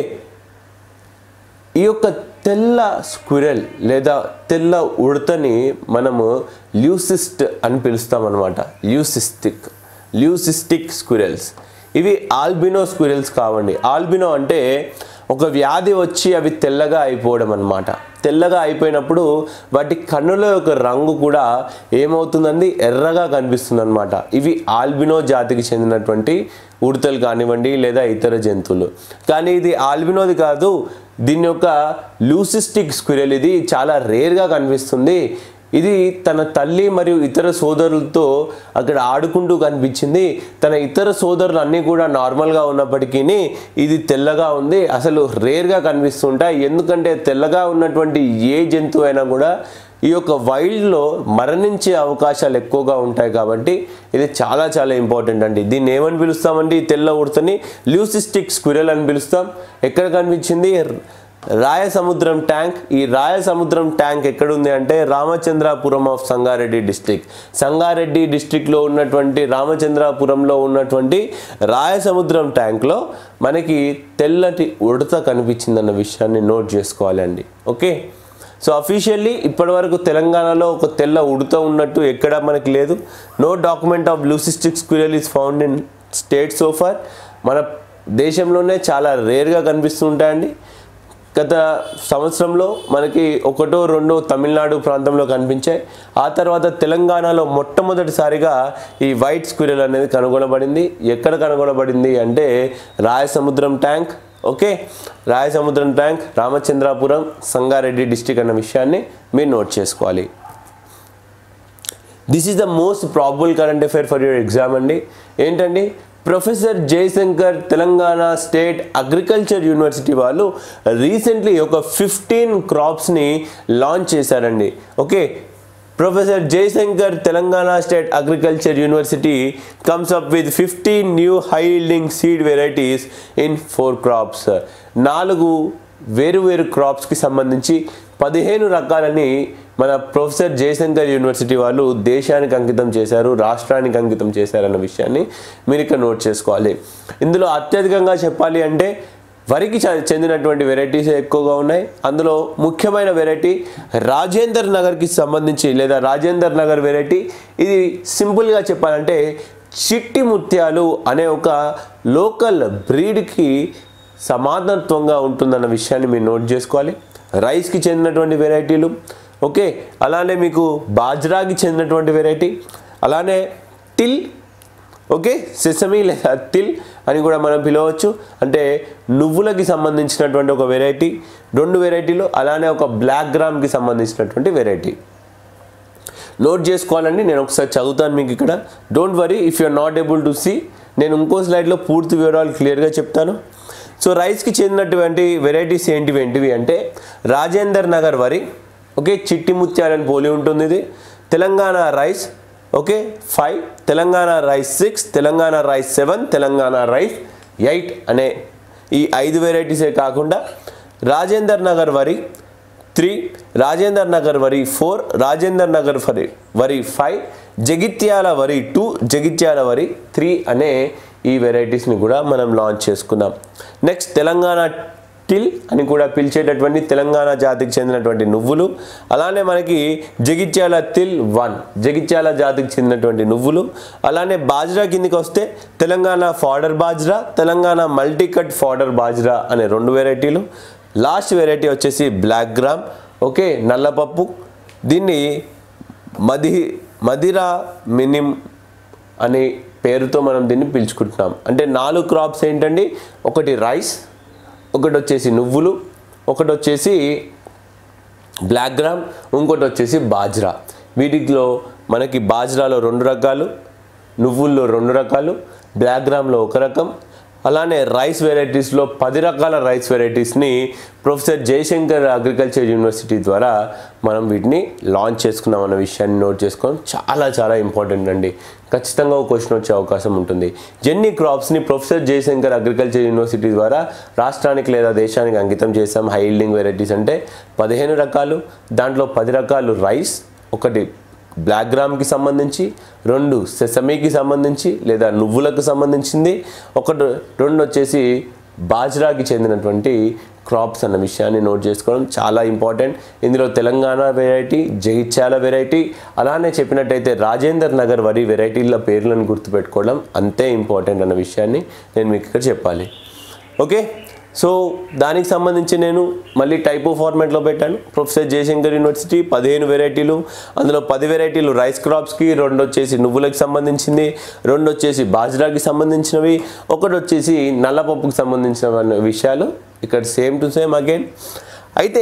ఈ యొక్క తెల్ల స్క్విరెల్ లేదా తెల్ల ఉడతని మనము ల్యూసిస్ట్ అని పిలుస్తాం అనమాట ల్యూసిస్టిక్ ల్యూసిస్టిక్ స్క్విరెల్స్ ఇవి ఆల్బినో స్క్విరెల్స్ కావండి ఆల్బినో అంటే ఒక వ్యాధి వచ్చి అవి తెల్లగా అయిపోవడం అనమాట తెల్లగా అయిపోయినప్పుడు వాటి కన్నుల యొక్క రంగు కూడా ఏమవుతుందండి ఎర్రగా కనిపిస్తుంది అనమాట ఇవి ఆల్బినో జాతికి చెందినటువంటి ఉడతలు కానివ్వండి లేదా ఇతర జంతువులు కానీ ఇది ఆల్బినోది కాదు దీని యొక్క లూసిస్టిక్ స్క్విరెల్ ఇది చాలా రేర్గా కనిపిస్తుంది ఇది తన తల్లి మరియు ఇతర సోదరులతో అక్కడ ఆడుకుంటూ కనిపించింది తన ఇతర సోదరులు అన్నీ కూడా నార్మల్గా ఉన్నప్పటికీ ఇది తెల్లగా ఉంది అసలు రేర్గా కనిపిస్తుంటాయి ఎందుకంటే తెల్లగా ఉన్నటువంటి ఏ జంతువు అయినా కూడా ఈ యొక్క వైల్డ్లో మరణించే అవకాశాలు ఎక్కువగా ఉంటాయి కాబట్టి ఇది చాలా చాలా ఇంపార్టెంట్ అండి దీన్ని ఏమని పిలుస్తామండి ఈ తెల్ల ఉడతని ల్యూసిస్టిక్ స్క్విరల్ అని పిలుస్తాం ఎక్కడ కనిపించింది రాయసముద్రం ట్యాంక్ ఈ రాయసముద్రం ట్యాంక్ ఎక్కడుంది అంటే రామచంద్రాపురం ఆఫ్ సంగారెడ్డి డిస్టిక్ సంగారెడ్డి డిస్టిక్లో ఉన్నటువంటి రామచంద్రాపురంలో ఉన్నటువంటి రాయసముద్రం ట్యాంక్లో మనకి తెల్లటి ఉడత కనిపించిందన్న విషయాన్ని నోట్ చేసుకోవాలండి ఓకే సో అఫీషియల్లీ ఇప్పటివరకు తెలంగాణలో ఒక తెల్ల ఉడత ఉన్నట్టు ఎక్కడ మనకి లేదు no document of leucistic squirrel is found in state so far మన దేశంలోనే చాలా రేర్గా కనిపిస్తుంటాయండి గత సంవత్సరంలో మనకి ఒకటో రెండో తమిళనాడు ప్రాంతంలో కనిపించాయి ఆ తర్వాత తెలంగాణలో మొట్టమొదటిసారిగా ఈ వైట్ స్క్విరల్ అనేది కనుగొనబడింది ఎక్కడ కనుగొనబడింది అంటే Rayasamudram tank okay Rayasamudram tank Ramachandrapuram Sangareddy district అన్న విషయాన్ని మీరు నోట్ చేసుకోవాలి this is the most probable current affair for your exam అండి ఏంటండి professor Jayashankar Telangana state agriculture university వాళ్ళు రీసెంట్లీ ఒక ఫిఫ్టీన్ క్రాప్స్ని లాంచ్ చేశారండి okay professor Jayashankar Telangana state agriculture university comes up with fifteen new high yielding seed varieties in four crops నాలుగు వేరు వేరు క్రాప్స్కి సంబంధించి పదిహేను రకాలని మన ప్రొఫెసర్ జయశంకర్ యూనివర్సిటీ వాళ్ళు దేశానికి అంకితం చేశారు రాష్ట్రానికి అంకితం చేశారన్న విషయాన్ని మీరు ఇక్కడ నోట్ చేసుకోవాలి ఇందులో అత్యధికంగా చెప్పాలి అంటే వరికి చ- చెందినటువంటి వెరైటీస్ ఎక్కువగా ఉన్నాయి అందులో ముఖ్యమైన వెరైటీ రాజేందర్ నగర్కి సంబంధించి లేదా రాజేందర్ నగర్ వెరైటీ ఇది సింపుల్గా చెప్పాలంటే చిట్టి ముత్యాలు అనే ఒక లోకల్ బ్రీడ్కి సమానత్వంగా ఉంటుందన్న విషయాన్ని మీరు నోట్ చేసుకోవాలి రైస్కి చెందినటువంటి వెరైటీలు ఓకే అలానే మీకు బాజ్రాకి చెందినటువంటి వెరైటీ అలానే టిల్ ఓకే సెసమి లేదా తిల్ అని కూడా మనం పిలవచ్చు అంటే నువ్వులకి సంబంధించినటువంటి ఒక వెరైటీ రెండు వెరైటీలు అలానే ఒక బ్లాక్ గ్రామ్కి సంబంధించినటువంటి వెరైటీ నోట్ చేసుకోవాలండి నేను ఒకసారి చదువుతాను మీకు ఇక్కడ don't worry if you're not able to see నేను ఇంకో స్లైడ్లో పూర్తి వివరాలు క్లియర్గా చెప్తాను సో రైస్కి చెందినటువంటి వెరైటీస్ ఏంటివి ఏంటివి అంటే రాజేందర్ నగర్ వరి ఓకే చిట్టి ముత్యాలని పోలి ఉంటుంది ఇది Telangana rice okay five Telangana rice six Telangana rice seven Telangana rice eight అనే ఈ ఐదు వెరైటీసే కాకుండా రాజేందర్ నగర్ వరి త్రీ రాజేందర్ నగర్ వరి ఫోర్ రాజేందర్ నగర్ వరి వరి ఫైవ్ జగిత్యాల వరి టూ జగిత్యాల వరి త్రీ అనే ఈ వెరైటీస్ని కూడా మనం లాంచ్ చేసుకున్నాం నెక్స్ట్ తెలంగాణ టిల్ అని కూడా పిలిచేటటువంటి తెలంగాణ జాతికి చెందినటువంటి నువ్వులు అలానే మనకి జగిత్యాల తిల్ వన్ జగిత్యాల జాతికి చెందినటువంటి నువ్వులు అలానే బాజ్రా కిందికి వస్తే Telangana fodder bajra Telangana multicut fodder bajra అనే రెండు వెరైటీలు లాస్ట్ వెరైటీ వచ్చేసి బ్లాక్ గ్రామ్ ఓకే నల్లపప్పు దీన్ని మది మదిరా మినిం అనే పేరుతో మనం దీన్ని పిలుచుకుంటున్నాం అంటే నాలుగు క్రాప్స్ ఏంటండి ఒకటి రైస్ ఒకటి వచ్చేసి నువ్వులు ఒకటి వచ్చేసి బ్లాక్ గ్రామ్ ఇంకోటి వచ్చేసి బాజ్రా వీటిలో మనకి బాజ్రాలో రెండు రకాలు నువ్వుల్లో రెండు రకాలు బ్లాక్ గ్రామ్లో ఒక రకం అలానే రైస్ వెరైటీస్లో పది రకాల రైస్ వెరైటీస్ని ప్రొఫెసర్ జయశంకర్ అగ్రికల్చర్ యూనివర్సిటీ ద్వారా మనం వీటిని లాంచ్ చేసుకున్నాం అన్న విషయాన్ని నోట్ చేసుకోవడం చాలా చాలా ఇంపార్టెంట్ అండి ఖచ్చితంగా ఒక క్వశ్చన్ వచ్చే అవకాశం ఉంటుంది ఎన్ని క్రాప్స్ని ప్రొఫెసర్ జయశంకర్ అగ్రికల్చర్ యూనివర్సిటీ ద్వారా రాష్ట్రానికి లేదా దేశానికి అంకితం చేసాం హై ఈల్డింగ్ వెరైటీస్ అంటే పదిహేను రకాలు దాంట్లో పది రకాలు రైస్ ఒకటి బ్లాక్ గ్రామ్కి సంబంధించి రెండు సెసమీకి సంబంధించి లేదా నువ్వులకు సంబంధించింది ఒకటి రెండు వచ్చేసి బాజ్రాకి చెందినటువంటి క్రాప్స్ అన్న విషయాన్ని నోట్ చేసుకోవడం చాలా ఇంపార్టెంట్ ఇందులో తెలంగాణ వెరైటీ జగిత్యాల వెరైటీ అలానే చెప్పినట్టయితే రాజేందర్ నగర్ వరి వెరైటీల పేర్లను గుర్తుపెట్టుకోవడం అంతే ఇంపార్టెంట్ అన్న విషయాన్ని నేను మీకు ఇక్కడ చెప్పాలి ఓకే సో దానికి సంబంధించి నేను మళ్ళీ టైపో ఫార్మాట్లో పెట్టాను ప్రొఫెసర్ జయశంకర్ యూనివర్సిటీ పదిహేను వెరైటీలు అందులో పది వెరైటీలు రైస్ క్రాప్స్కి రెండు వచ్చేసి నువ్వులకు సంబంధించింది రెండు వచ్చేసి బాజ్రాకి సంబంధించినవి ఒకటి వచ్చేసి నల్లపప్పుకి సంబంధించిన విషయాలు ఇక్కడ సేమ్ టు సేమ్ అగైన్ అయితే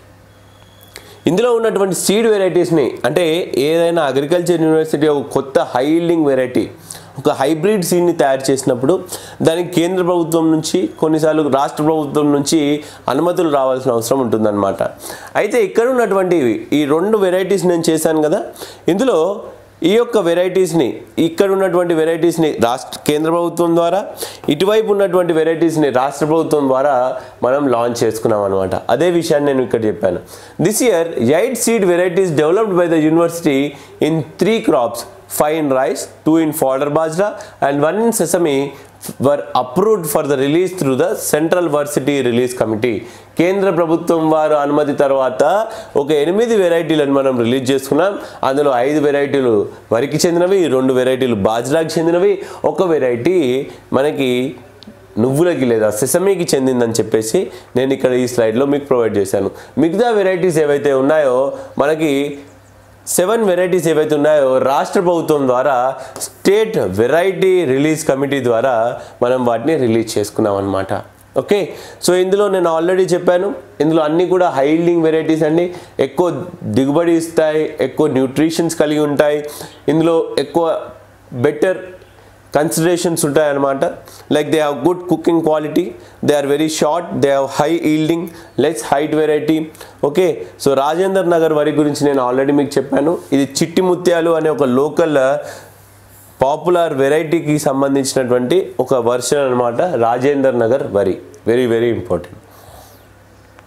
ఇందులో ఉన్నటువంటి సీడ్ వెరైటీస్ని అంటే ఏదైనా అగ్రికల్చర్ యూనివర్సిటీ ఒక కొత్త హై ఈల్డింగ్ వెరైటీ ఒక హైబ్రిడ్ సీడ్ని తయారు చేసినప్పుడు దానికి కేంద్ర ప్రభుత్వం నుంచి కొన్నిసార్లు రాష్ట్ర ప్రభుత్వం నుంచి అనుమతులు రావాల్సిన అవసరం ఉంటుందన్నమాట అయితే ఇక్కడ ఉన్నటువంటి ఈ రెండు వెరైటీస్ నేను చేశాను కదా ఇందులో ఈ యొక్క వెరైటీస్ని ఇక్కడ ఉన్నటువంటి వెరైటీస్ని రాష్ట్ర కేంద్ర ప్రభుత్వం ద్వారా ఇటువైపు ఉన్నటువంటి వెరైటీస్ని రాష్ట్ర ప్రభుత్వం ద్వారా మనం లాంచ్ చేసుకున్నాం అనమాట అదే విషయాన్ని నేను ఇక్కడ చెప్పాను this year eight seed varieties developed by the university in three crops five in rice two in fodder bajra and one in sesame were approved for the release through the central varsity release committee కేంద్ర ప్రభుత్వం వారు అనుమతి తర్వాత ఒక ఎనిమిది వెరైటీలను మనం release చేసుకున్నాం అందులో ఐదు వెరైటీలు వరికి చెందినవి రెండు వెరైటీలు బాజ్రాకి చెందినవి ఒక వెరైటీ మనకి నువ్వులకి లేదా సెసమీకి చెందిందని చెప్పేసి నేను ఇక్కడ ఈ స్లైడ్లో మీకు ప్రొవైడ్ చేశాను మిగతా వెరైటీస్ ఏవైతే ఉన్నాయో మనకి సెవెన్ వెరైటీస్ ఏవైతే ఉన్నాయో రాష్ట్ర ప్రభుత్వం ద్వారా స్టేట్ వెరైటీ రిలీజ్ కమిటీ ద్వారా మనం వాటిని రిలీజ్ చేసుకున్నాం అనమాట ఓకే సో ఇందులో నేను ఆల్రెడీ చెప్పాను ఇందులో అన్నీ కూడా హై ఈల్డింగ్ వెరైటీస్ అండి ఎక్కువ దిగుబడి ఇస్తాయి ఎక్కువ న్యూట్రిషన్స్ కలిగి ఉంటాయి ఇందులో ఎక్కువ బెటర్ కన్సిడరేషన్స్ ఉంటాయన్నమాట like they have good cooking quality they are very short they have high yielding less height variety okay so Rajendra Nagar వరి గురించి నేను ఆల్రెడీ మీకు చెప్పాను ఇది చిట్టి ముత్యాలు అనే ఒక లోకల్ పాపులర్ వెరైటీకి సంబంధించినటువంటి ఒక వర్షన్ అనమాట రాజేందర్ నగర్ వరి వెరీ వెరీ ఇంపార్టెంట్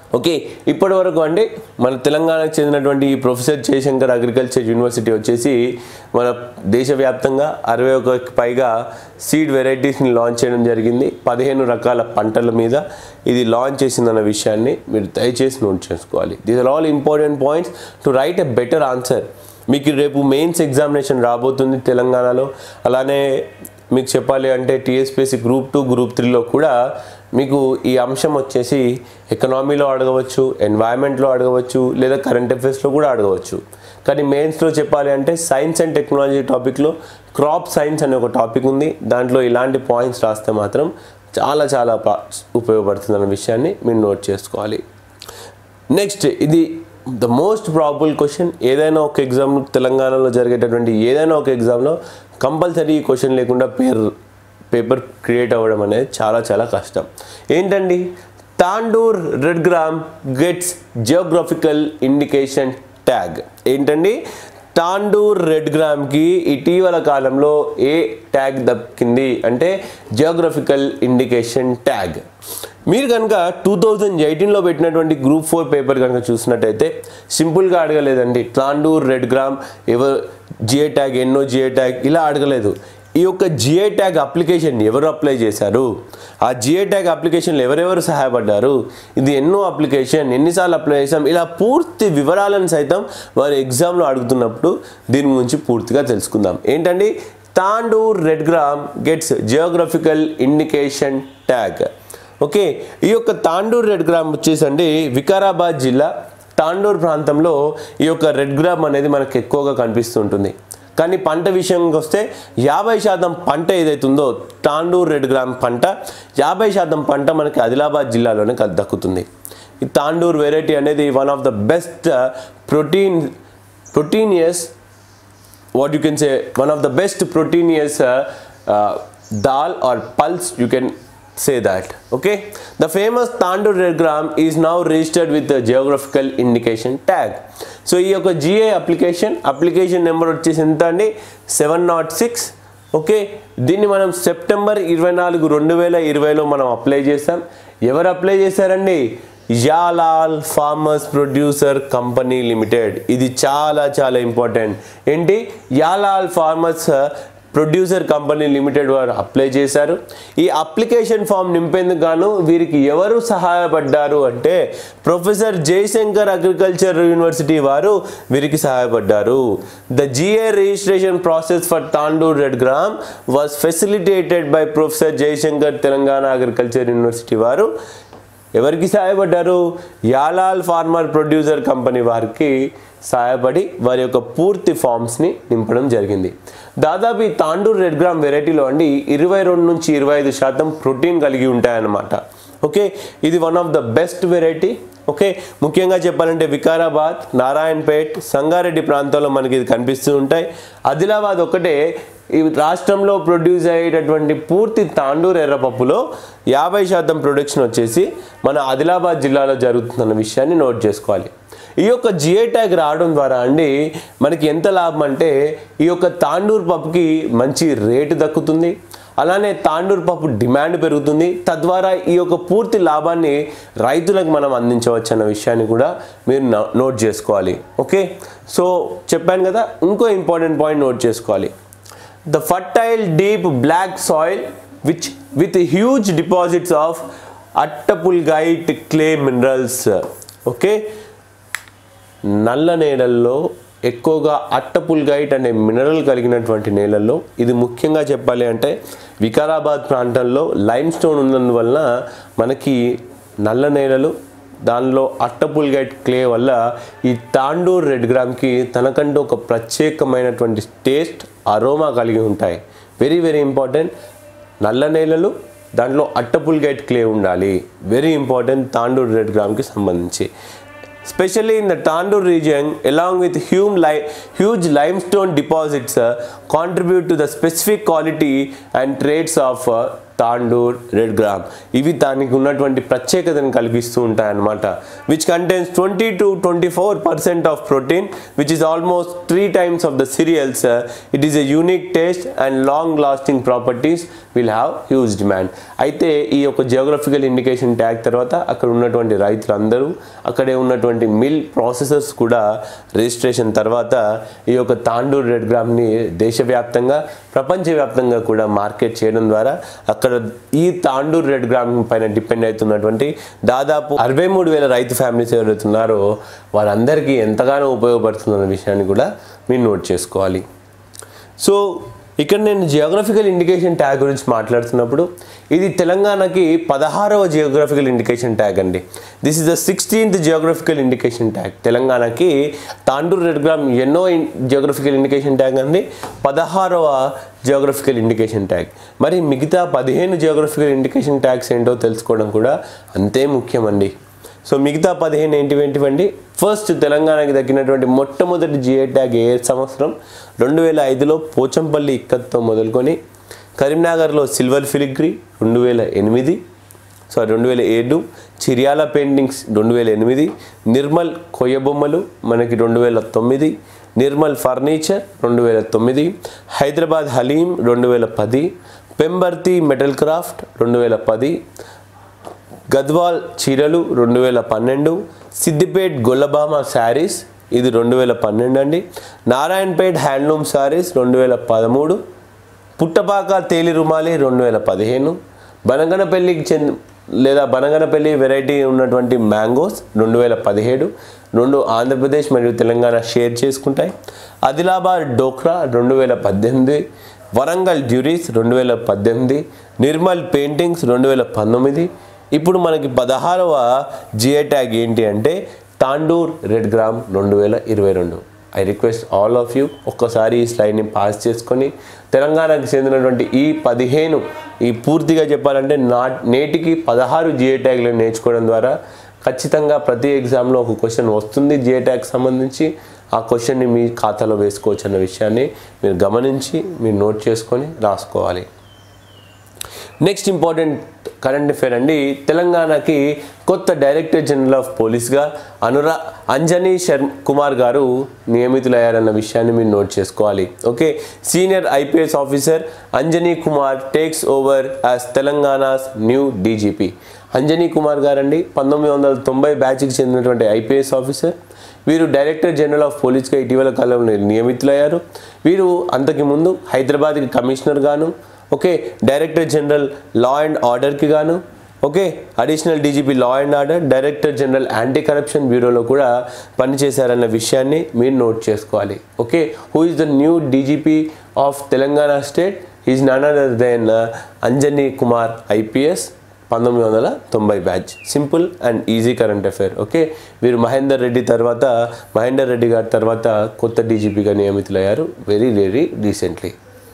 ఓకే ఇప్పటి వరకు అండి మన తెలంగాణకు చెందినటువంటి ఈ ప్రొఫెసర్ జయశంకర్ అగ్రికల్చర్ యూనివర్సిటీ వచ్చేసి మన దేశవ్యాప్తంగా అరవై ఒకకి పైగా సీడ్ వెరైటీస్ని లాంచ్ చేయడం జరిగింది పదిహేను రకాల పంటల మీద ఇది లాంచ్ చేసిందన్న విషయాన్ని మీరు దయచేసి నోట్ చేసుకోవాలి these are all important points to write a better answer మీకు రేపు మెయిన్స్ ఎగ్జామినేషన్ రాబోతుంది తెలంగాణలో అలానే మీకు చెప్పాలి అంటే టీఎస్పీఎస్సీ గ్రూప్ టూ గ్రూప్ త్రీలో కూడా మీకు ఈ అంశం వచ్చేసి ఎకనామీలో అడగవచ్చు ఎన్వైరన్మెంట్లో అడగవచ్చు లేదా కరెంట్ అఫైర్స్లో కూడా అడగవచ్చు కానీ మెయిన్స్లో చెప్పాలి అంటే సైన్స్ అండ్ టెక్నాలజీ టాపిక్లో క్రాప్ సైన్స్ అనే ఒక టాపిక్ ఉంది దాంట్లో ఇలాంటి పాయింట్స్ రాస్తే మాత్రం చాలా చాలా పా- ఉపయోగపడుతుంది అన్న విషయాన్ని మీరు నోట్ చేసుకోవాలి నెక్స్ట్ ఇది ద మోస్ట్ ప్రాబుల్ క్వశ్చన్ ఏదైనా ఒక ఎగ్జామ్ తెలంగాణలో జరిగేటటువంటి ఏదైనా ఒక ఎగ్జామ్లో కంపల్సరీ ఈ క్వశ్చన్ లేకుండా పేరు పేపర్ క్రియేట్ అవ్వడం అనేది చాలా చాలా కష్టం ఏంటండి Tandur red gram gets geographical indication tag ఏంటండి తాండూర్ రెడ్ గ్రామ్కి ఇటీవల కాలంలో ఏ ట్యాగ్ దక్కింది అంటే జియోగ్రఫికల్ ఇండికేషన్ ట్యాగ్ మీరు కనుక టూ థౌజండ్ ఎయిటీన్లో పెట్టినటువంటి గ్రూప్ ఫోర్ పేపర్ కనుక చూసినట్టయితే సింపుల్గా అడగలేదండి తాండూర్ రెడ్ గ్రామ్ ఎవరు జిఏ ట్యాగ్ ఎన్నో జిఏ ట్యాగ్ ఇలా అడగలేదు ఈ యొక్క జిఏ ట్యాగ్ అప్లికేషన్ ఎవరు అప్లై చేశారు ఆ జిఏ ట్యాగ్ అప్లికేషన్లు ఎవరెవరు సహాయపడ్డారు ఇది ఎన్నో అప్లికేషన్ ఎన్నిసార్లు అప్లై చేసాం ఇలా పూర్తి వివరాలను సైతం వారు ఎగ్జామ్లో అడుగుతున్నప్పుడు దీని గురించి పూర్తిగా తెలుసుకుందాం ఏంటండి Tandur red gram gets geographical indication tag okay ఈ యొక్క తాండూర్ రెడ్ గ్రామ్ వచ్చేసండి వికారాబాద్ జిల్లా తాండూర్ ప్రాంతంలో ఈ యొక్క రెడ్ గ్రామ్ అనేది మనకు ఎక్కువగా కనిపిస్తుంటుంది కానీ పంట విషయానికి వస్తే యాభై శాతం పంట ఏదైతుందో తాండూర్ రెడ్ గ్రామ్ పంట యాభై శాతం పంట మనకి ఆదిలాబాద్ జిల్లాలోనే క- దక్కుతుంది ఈ తాండూర్ వెరైటీ అనేది one of the best protein proteinous what you can say one of the best proteinous uh, uh, dal or pulse you can say that okay the famous tandoor red gram is now registered with the geographical indication tag so ఈ యొక్క GA application application number వచ్చేసి ఎంత అండి seven not six okay దీన్ని మనం September ఇరవై నాలుగు రెండు వేల ఇరవైలో మనం అప్లై చేస్తాం ఎవరు అప్లై చేశారండి Yalal farmers producer company limited ఇది చాలా చాలా ఇంపార్టెంట్ ఏంటి Yalal farmers producer company limited వారు అప్లై చేశారు ఈ అప్లికేషన్ ఫామ్ నింపేందుకు గాను వీరికి ఎవరు సహాయపడ్డారు అంటే ప్రొఫెసర్ జయశంకర్ అగ్రికల్చర్ యూనివర్సిటీ వారు వీరికి సహాయపడ్డారు the GI registration process for Tandur red gram was facilitated by professor Jayashankar Telangana agriculture university వారు ఎవరికి సహాయపడ్డారు యాలాల్ ఫార్మర్ ప్రొడ్యూసర్ కంపెనీ వారికి సహాయపడి వారి యొక్క పూర్తి ఫామ్స్ని నింపడం జరిగింది దాదాపు ఈ తాండూర్ రెడ్ గ్రామ్ వెరైటీలో అండి ఇరవై రెండు నుంచి ఇరవై ఐదు శాతం ప్రోటీన్ కలిగి ఉంటాయన్నమాట ఓకే ఇది one of the best variety okay ముఖ్యంగా చెప్పాలంటే వికారాబాద్ నారాయణపేట్ సంగారెడ్డి ప్రాంతాల్లో మనకి ఇది కనిపిస్తూ ఉంటాయి ఆదిలాబాద్ ఒకటే ఈ రాష్ట్రంలో ప్రొడ్యూస్ అయ్యేటటువంటి పూర్తి తాండూర్ ఎర్రపప్పులో యాభై శాతం ప్రొడక్షన్ వచ్చేసి మన ఆదిలాబాద్ జిల్లాలో జరుగుతుందన్న విషయాన్ని నోట్ చేసుకోవాలి ఈ యొక్క జిఐ ట్యాగ్ రావడం ద్వారా అండి మనకి ఎంత లాభం అంటే ఈ యొక్క తాండూర్ పప్పుకి మంచి రేటు దక్కుతుంది అలానే తాండూర్ పప్పు డిమాండ్ పెరుగుతుంది తద్వారా ఈ యొక్క పూర్తి లాభాన్ని రైతులకు మనం అందించవచ్చు అన్న విషయాన్ని కూడా మీరు నో- నోట్ చేసుకోవాలి ఓకే సో చెప్పాను కదా ఇంకో ఇంపార్టెంట్ పాయింట్ నోట్ చేసుకోవాలి the fertile deep black soil which with huge deposits of attapulgite clay minerals okay నల్ల నేలల్లో ఎక్కువగా అట్టపుల్గైట్ అనే మినరల్ కలిగినటువంటి నేలల్లో ఇది ముఖ్యంగా చెప్పాలి అంటే వికారాబాద్ ప్రాంతంలో లైమ్ స్టోన్ ఉన్నందువలన మనకి నల్ల నేలలు దానిలో అట్టపుల్గైట్ క్లే వల్ల ఈ తాండూర్ రెడ్ గ్రామ్కి తనకంటూ ఒక ప్రత్యేకమైనటువంటి టేస్ట్ అరోమా కలిగి ఉంటాయి వెరీ వెరీ ఇంపార్టెంట్ నల్ల నేలలు దాంట్లో అట్టపుల్గైట్ క్లే ఉండాలి వెరీ ఇంపార్టెంట్ తాండూర్ రెడ్ గ్రామ్కి సంబంధించి especially in the Tandur region, along with huge, li- huge limestone deposits, uh, contribute to the specific quality and traits of uh, Tandur red gram ఇవి దానికి ఉన్నటువంటి ప్రత్యేకతను కలిగిస్తూ ఉంటాయన్నమాట which contains twenty two twenty four percent of protein which is almost three times of the cereals it is a unique taste and long lasting properties will have huge demand అయితే ఈ యొక్క geographical indication tag తర్వాత అక్కడ ఉన్నటువంటి రైతులందరూ అక్కడే ఉన్నటువంటి mill processors కూడా రిజిస్ట్రేషన్ తర్వాత ఈ యొక్క తాండూర్ రెడ్ గ్రామ్ని దేశవ్యాప్తంగా ప్రపంచవ్యాప్తంగా కూడా మార్కెట్ చేయడం ద్వారా అక్కడ ఈ తాండూర్ రెడ్ గ్రామ్ పైన డిపెండ్ అవుతున్నటువంటి దాదాపు అరవై మూడు వేల రైతు ఫ్యామిలీస్ ఎవరైతే ఉన్నారో వారందరికీ ఎంతగానో ఉపయోగపడుతుందన్న విషయాన్ని కూడా మీరు నోట్ చేసుకోవాలి సో ఇక్కడ నేను జియోగ్రఫికల్ ఇండికేషన్ ట్యాగ్ గురించి మాట్లాడుతున్నప్పుడు ఇది తెలంగాణకి పదహారవ జియోగ్రఫికల్ ఇండికేషన్ ట్యాగ్ అండి this is the sixteenth geographical indication tag తెలంగాణకి తాండూరు రెడ్ గ్రామ్ ఎన్నో జియోగ్రఫికల్ ఇండికేషన్ ట్యాగ్ అండి పదహారవ జియోగ్రఫికల్ ఇండికేషన్ ట్యాగ్ మరి మిగతా పదిహేను జియోగ్రఫికల్ ఇండికేషన్ ట్యాగ్స్ ఏంటో తెలుసుకోవడం కూడా అంతే ముఖ్యమండి సో మిగతా పదిహేను ఏంటివి ఏంటివండి ఫస్ట్ తెలంగాణకి దక్కినటువంటి మొట్టమొదటి జిఐ ట్యాగ్ ఏ సంవత్సరం రెండు వేల ఐదులో పోచంపల్లి ఇక్కత్తో మొదలుకొని కరీంనగర్లో సిల్వర్ ఫిలిగ్రీ రెండు వేల ఎనిమిది సారీ రెండు వేల ఏడు చిర్యాల పెయింటింగ్స్ రెండు వేల ఎనిమిది నిర్మల్ కొయ్య బొమ్మలు మనకి రెండు వేల తొమ్మిది నిర్మల్ ఫర్నిచర్ రెండు వేల తొమ్మిది హైదరాబాద్ హలీం రెండు వేల పది పెంబర్తి మెటల్ క్రాఫ్ట్ రెండు వేల పది గద్వాల్ చీరలు రెండు వేల పన్నెండు సిద్దిపేట్ గొల్లబామ శారీస్ ఇది రెండు వేల పన్నెండు అండి నారాయణపేట్ హ్యాండ్లూమ్ శారీస్ రెండు వేల పదమూడు పుట్టపాక తేలి రుమాలి రెండు వేల పదిహేను బనగనపల్లికి చెంది లేదా బనగనపల్లి వెరైటీ ఉన్నటువంటి మ్యాంగోస్ రెండు వేల పదిహేడు రెండు ఆంధ్రప్రదేశ్ మరియు తెలంగాణ షేర్ చేసుకుంటాయి ఆదిలాబాద్ డోక్రా రెండు వేల పద్దెనిమిది వరంగల్ డ్యూరీస్ రెండు వేల పద్దెనిమిది నిర్మల్ పెయింటింగ్స్ రెండు వేల పంతొమ్మిది ఇప్పుడు మనకి పదహారవ జిఐ ట్యాగ్ ఏంటి అంటే తాండూర్ రెడ్ గ్రామ్ రెండు వేల ఇరవై రెండు I request all of you ఒక్కసారి ఈ స్లైడ్ని పాస్ చేసుకొని తెలంగాణకు చెందినటువంటి ఈ పదిహేను ఈ పూర్తిగా చెప్పాలంటే నా నేటికి పదహారు జిఐ ట్యాగ్లను నేర్చుకోవడం ద్వారా ఖచ్చితంగా ప్రతి ఎగ్జామ్లో ఒక క్వశ్చన్ వస్తుంది జిఐ ట్యాగ్ సంబంధించి ఆ క్వశ్చన్ని మీ ఖాతాలో వేసుకోవచ్చు అన్న విషయాన్ని మీరు గమనించి మీరు నోట్ చేసుకొని రాసుకోవాలి నెక్స్ట్ ఇంపార్టెంట్ కరెంట్ అఫేర్ అండి తెలంగాణకి కొత్త డైరెక్టర్ జనరల్ ఆఫ్ పోలీస్గా అనురా అంజనీ శర్మ కుమార్ గారు నియమితులయ్యారన్న విషయాన్ని మీరు నోట్ చేసుకోవాలి okay senior IPS officer Anjani Kumar takes over as Telangana's new DGP Anjani Kumar గారండి పంతొమ్మిది వందల తొంభై బ్యాచ్కి చెందినటువంటి ఐపీఎస్ ఆఫీసర్ వీరు డైరెక్టర్ జనరల్ ఆఫ్ పోలీస్గా ఇటీవల కాలంలో నియమితులయ్యారు వీరు అంతకు ముందు హైదరాబాద్కి కమిషనర్ గాను okay director general law and ఆర్డర్కి గాను okay additional DGP law and order director general anti corruption బ్యూరోలో కూడా పనిచేశారన్న విషయాన్ని మీరు నోట్ చేసుకోవాలి okay who is the new DGP of Telangana state is none other than Anjani Kumar IPS పంతొమ్మిది వందల తొంభై batch simple and easy current affair okay వీరు మహేందర్ రెడ్డి తర్వాత మహేందర్ రెడ్డి గారి తర్వాత కొత్త డీజీపీగా నియమితులయ్యారు very very recently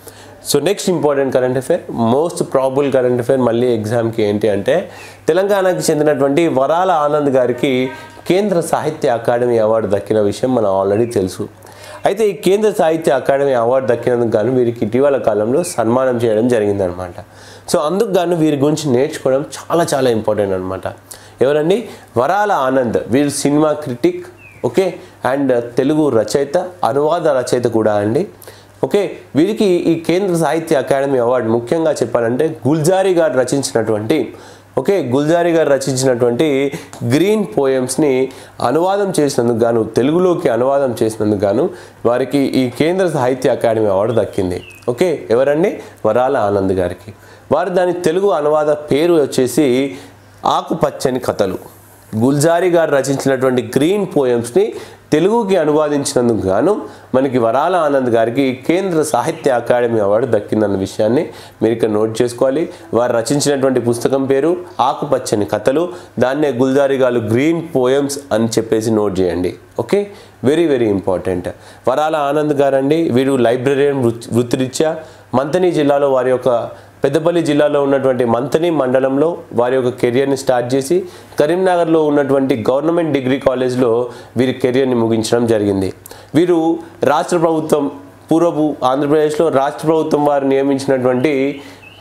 so next important current affair most probable current affair మళ్ళీ ఎగ్జామ్కి ఏంటి అంటే తెలంగాణకి చెందినటువంటి వరాల ఆనంద్ గారికి కేంద్ర సాహిత్య అకాడమీ అవార్డు దక్కిన విషయం మనం ఆల్రెడీ తెలుసు అయితే ఈ కేంద్ర సాహిత్య అకాడమీ అవార్డు దక్కినందుకు గాను వీరికి ఇటీవల కాలంలో సన్మానం చేయడం జరిగిందనమాట సో అందుకు గాను వీరి గురించి నేర్చుకోవడం చాలా చాలా ఇంపార్టెంట్ అనమాట ఎవరండి వరాల ఆనంద్ వీరు cinema critic okay and Telugu రచయిత అనువాద రచయిత కూడా అండి ఓకే వీరికి ఈ కేంద్ర సాహిత్య అకాడమీ అవార్డు ముఖ్యంగా చెప్పాలంటే గుల్జారీ గారు రచించినటువంటి ఓకే గుల్జారీ గారు రచించినటువంటి గ్రీన్ పోయమ్స్ని అనువాదం చేసినందుకు గాను తెలుగులోకి అనువాదం చేసినందుకు గాను వారికి ఈ కేంద్ర సాహిత్య అకాడమీ అవార్డు దక్కింది ఓకే ఎవరండి వరాల ఆనంద్ గారికి వారు దాని తెలుగు అనువాద పేరు వచ్చేసి ఆకుపచ్చని కథలు గుల్జారీ గారు రచించినటువంటి గ్రీన్ పోయమ్స్ని తెలుగుకి అనువాదించినందుకు గాను మనకి వరాల ఆనంద్ గారికి కేంద్ర సాహిత్య అకాడమీ అవార్డు దక్కిందన్న విషయాన్ని మీరు ఇక్కడ నోట్ చేసుకోవాలి వారు రచించినటువంటి పుస్తకం పేరు ఆకుపచ్చని కథలు దాన్నే గుల్జారీ గారు గ్రీన్ పోయమ్స్ అని చెప్పేసి నోట్ చేయండి ఓకే వెరీ వెరీ ఇంపార్టెంట్ వరాల ఆనంద్ గారండి వీరు లైబ్రరీయన్ వృత్తి వృత్తిరీత్యా మంతని జిల్లాలో వారి యొక్క పెద్దపల్లి జిల్లాలో ఉన్నటువంటి మంతని మండలంలో వారి యొక్క కెరియర్ని స్టార్ట్ చేసి కరీంనగర్లో ఉన్నటువంటి గవర్నమెంట్ డిగ్రీ కాలేజ్లో వీరి కెరియర్ని ముగించడం జరిగింది వీరు రాష్ట్ర ప్రభుత్వం పూర్వపు ఆంధ్రప్రదేశ్లో రాష్ట్ర ప్రభుత్వం వారు నియమించినటువంటి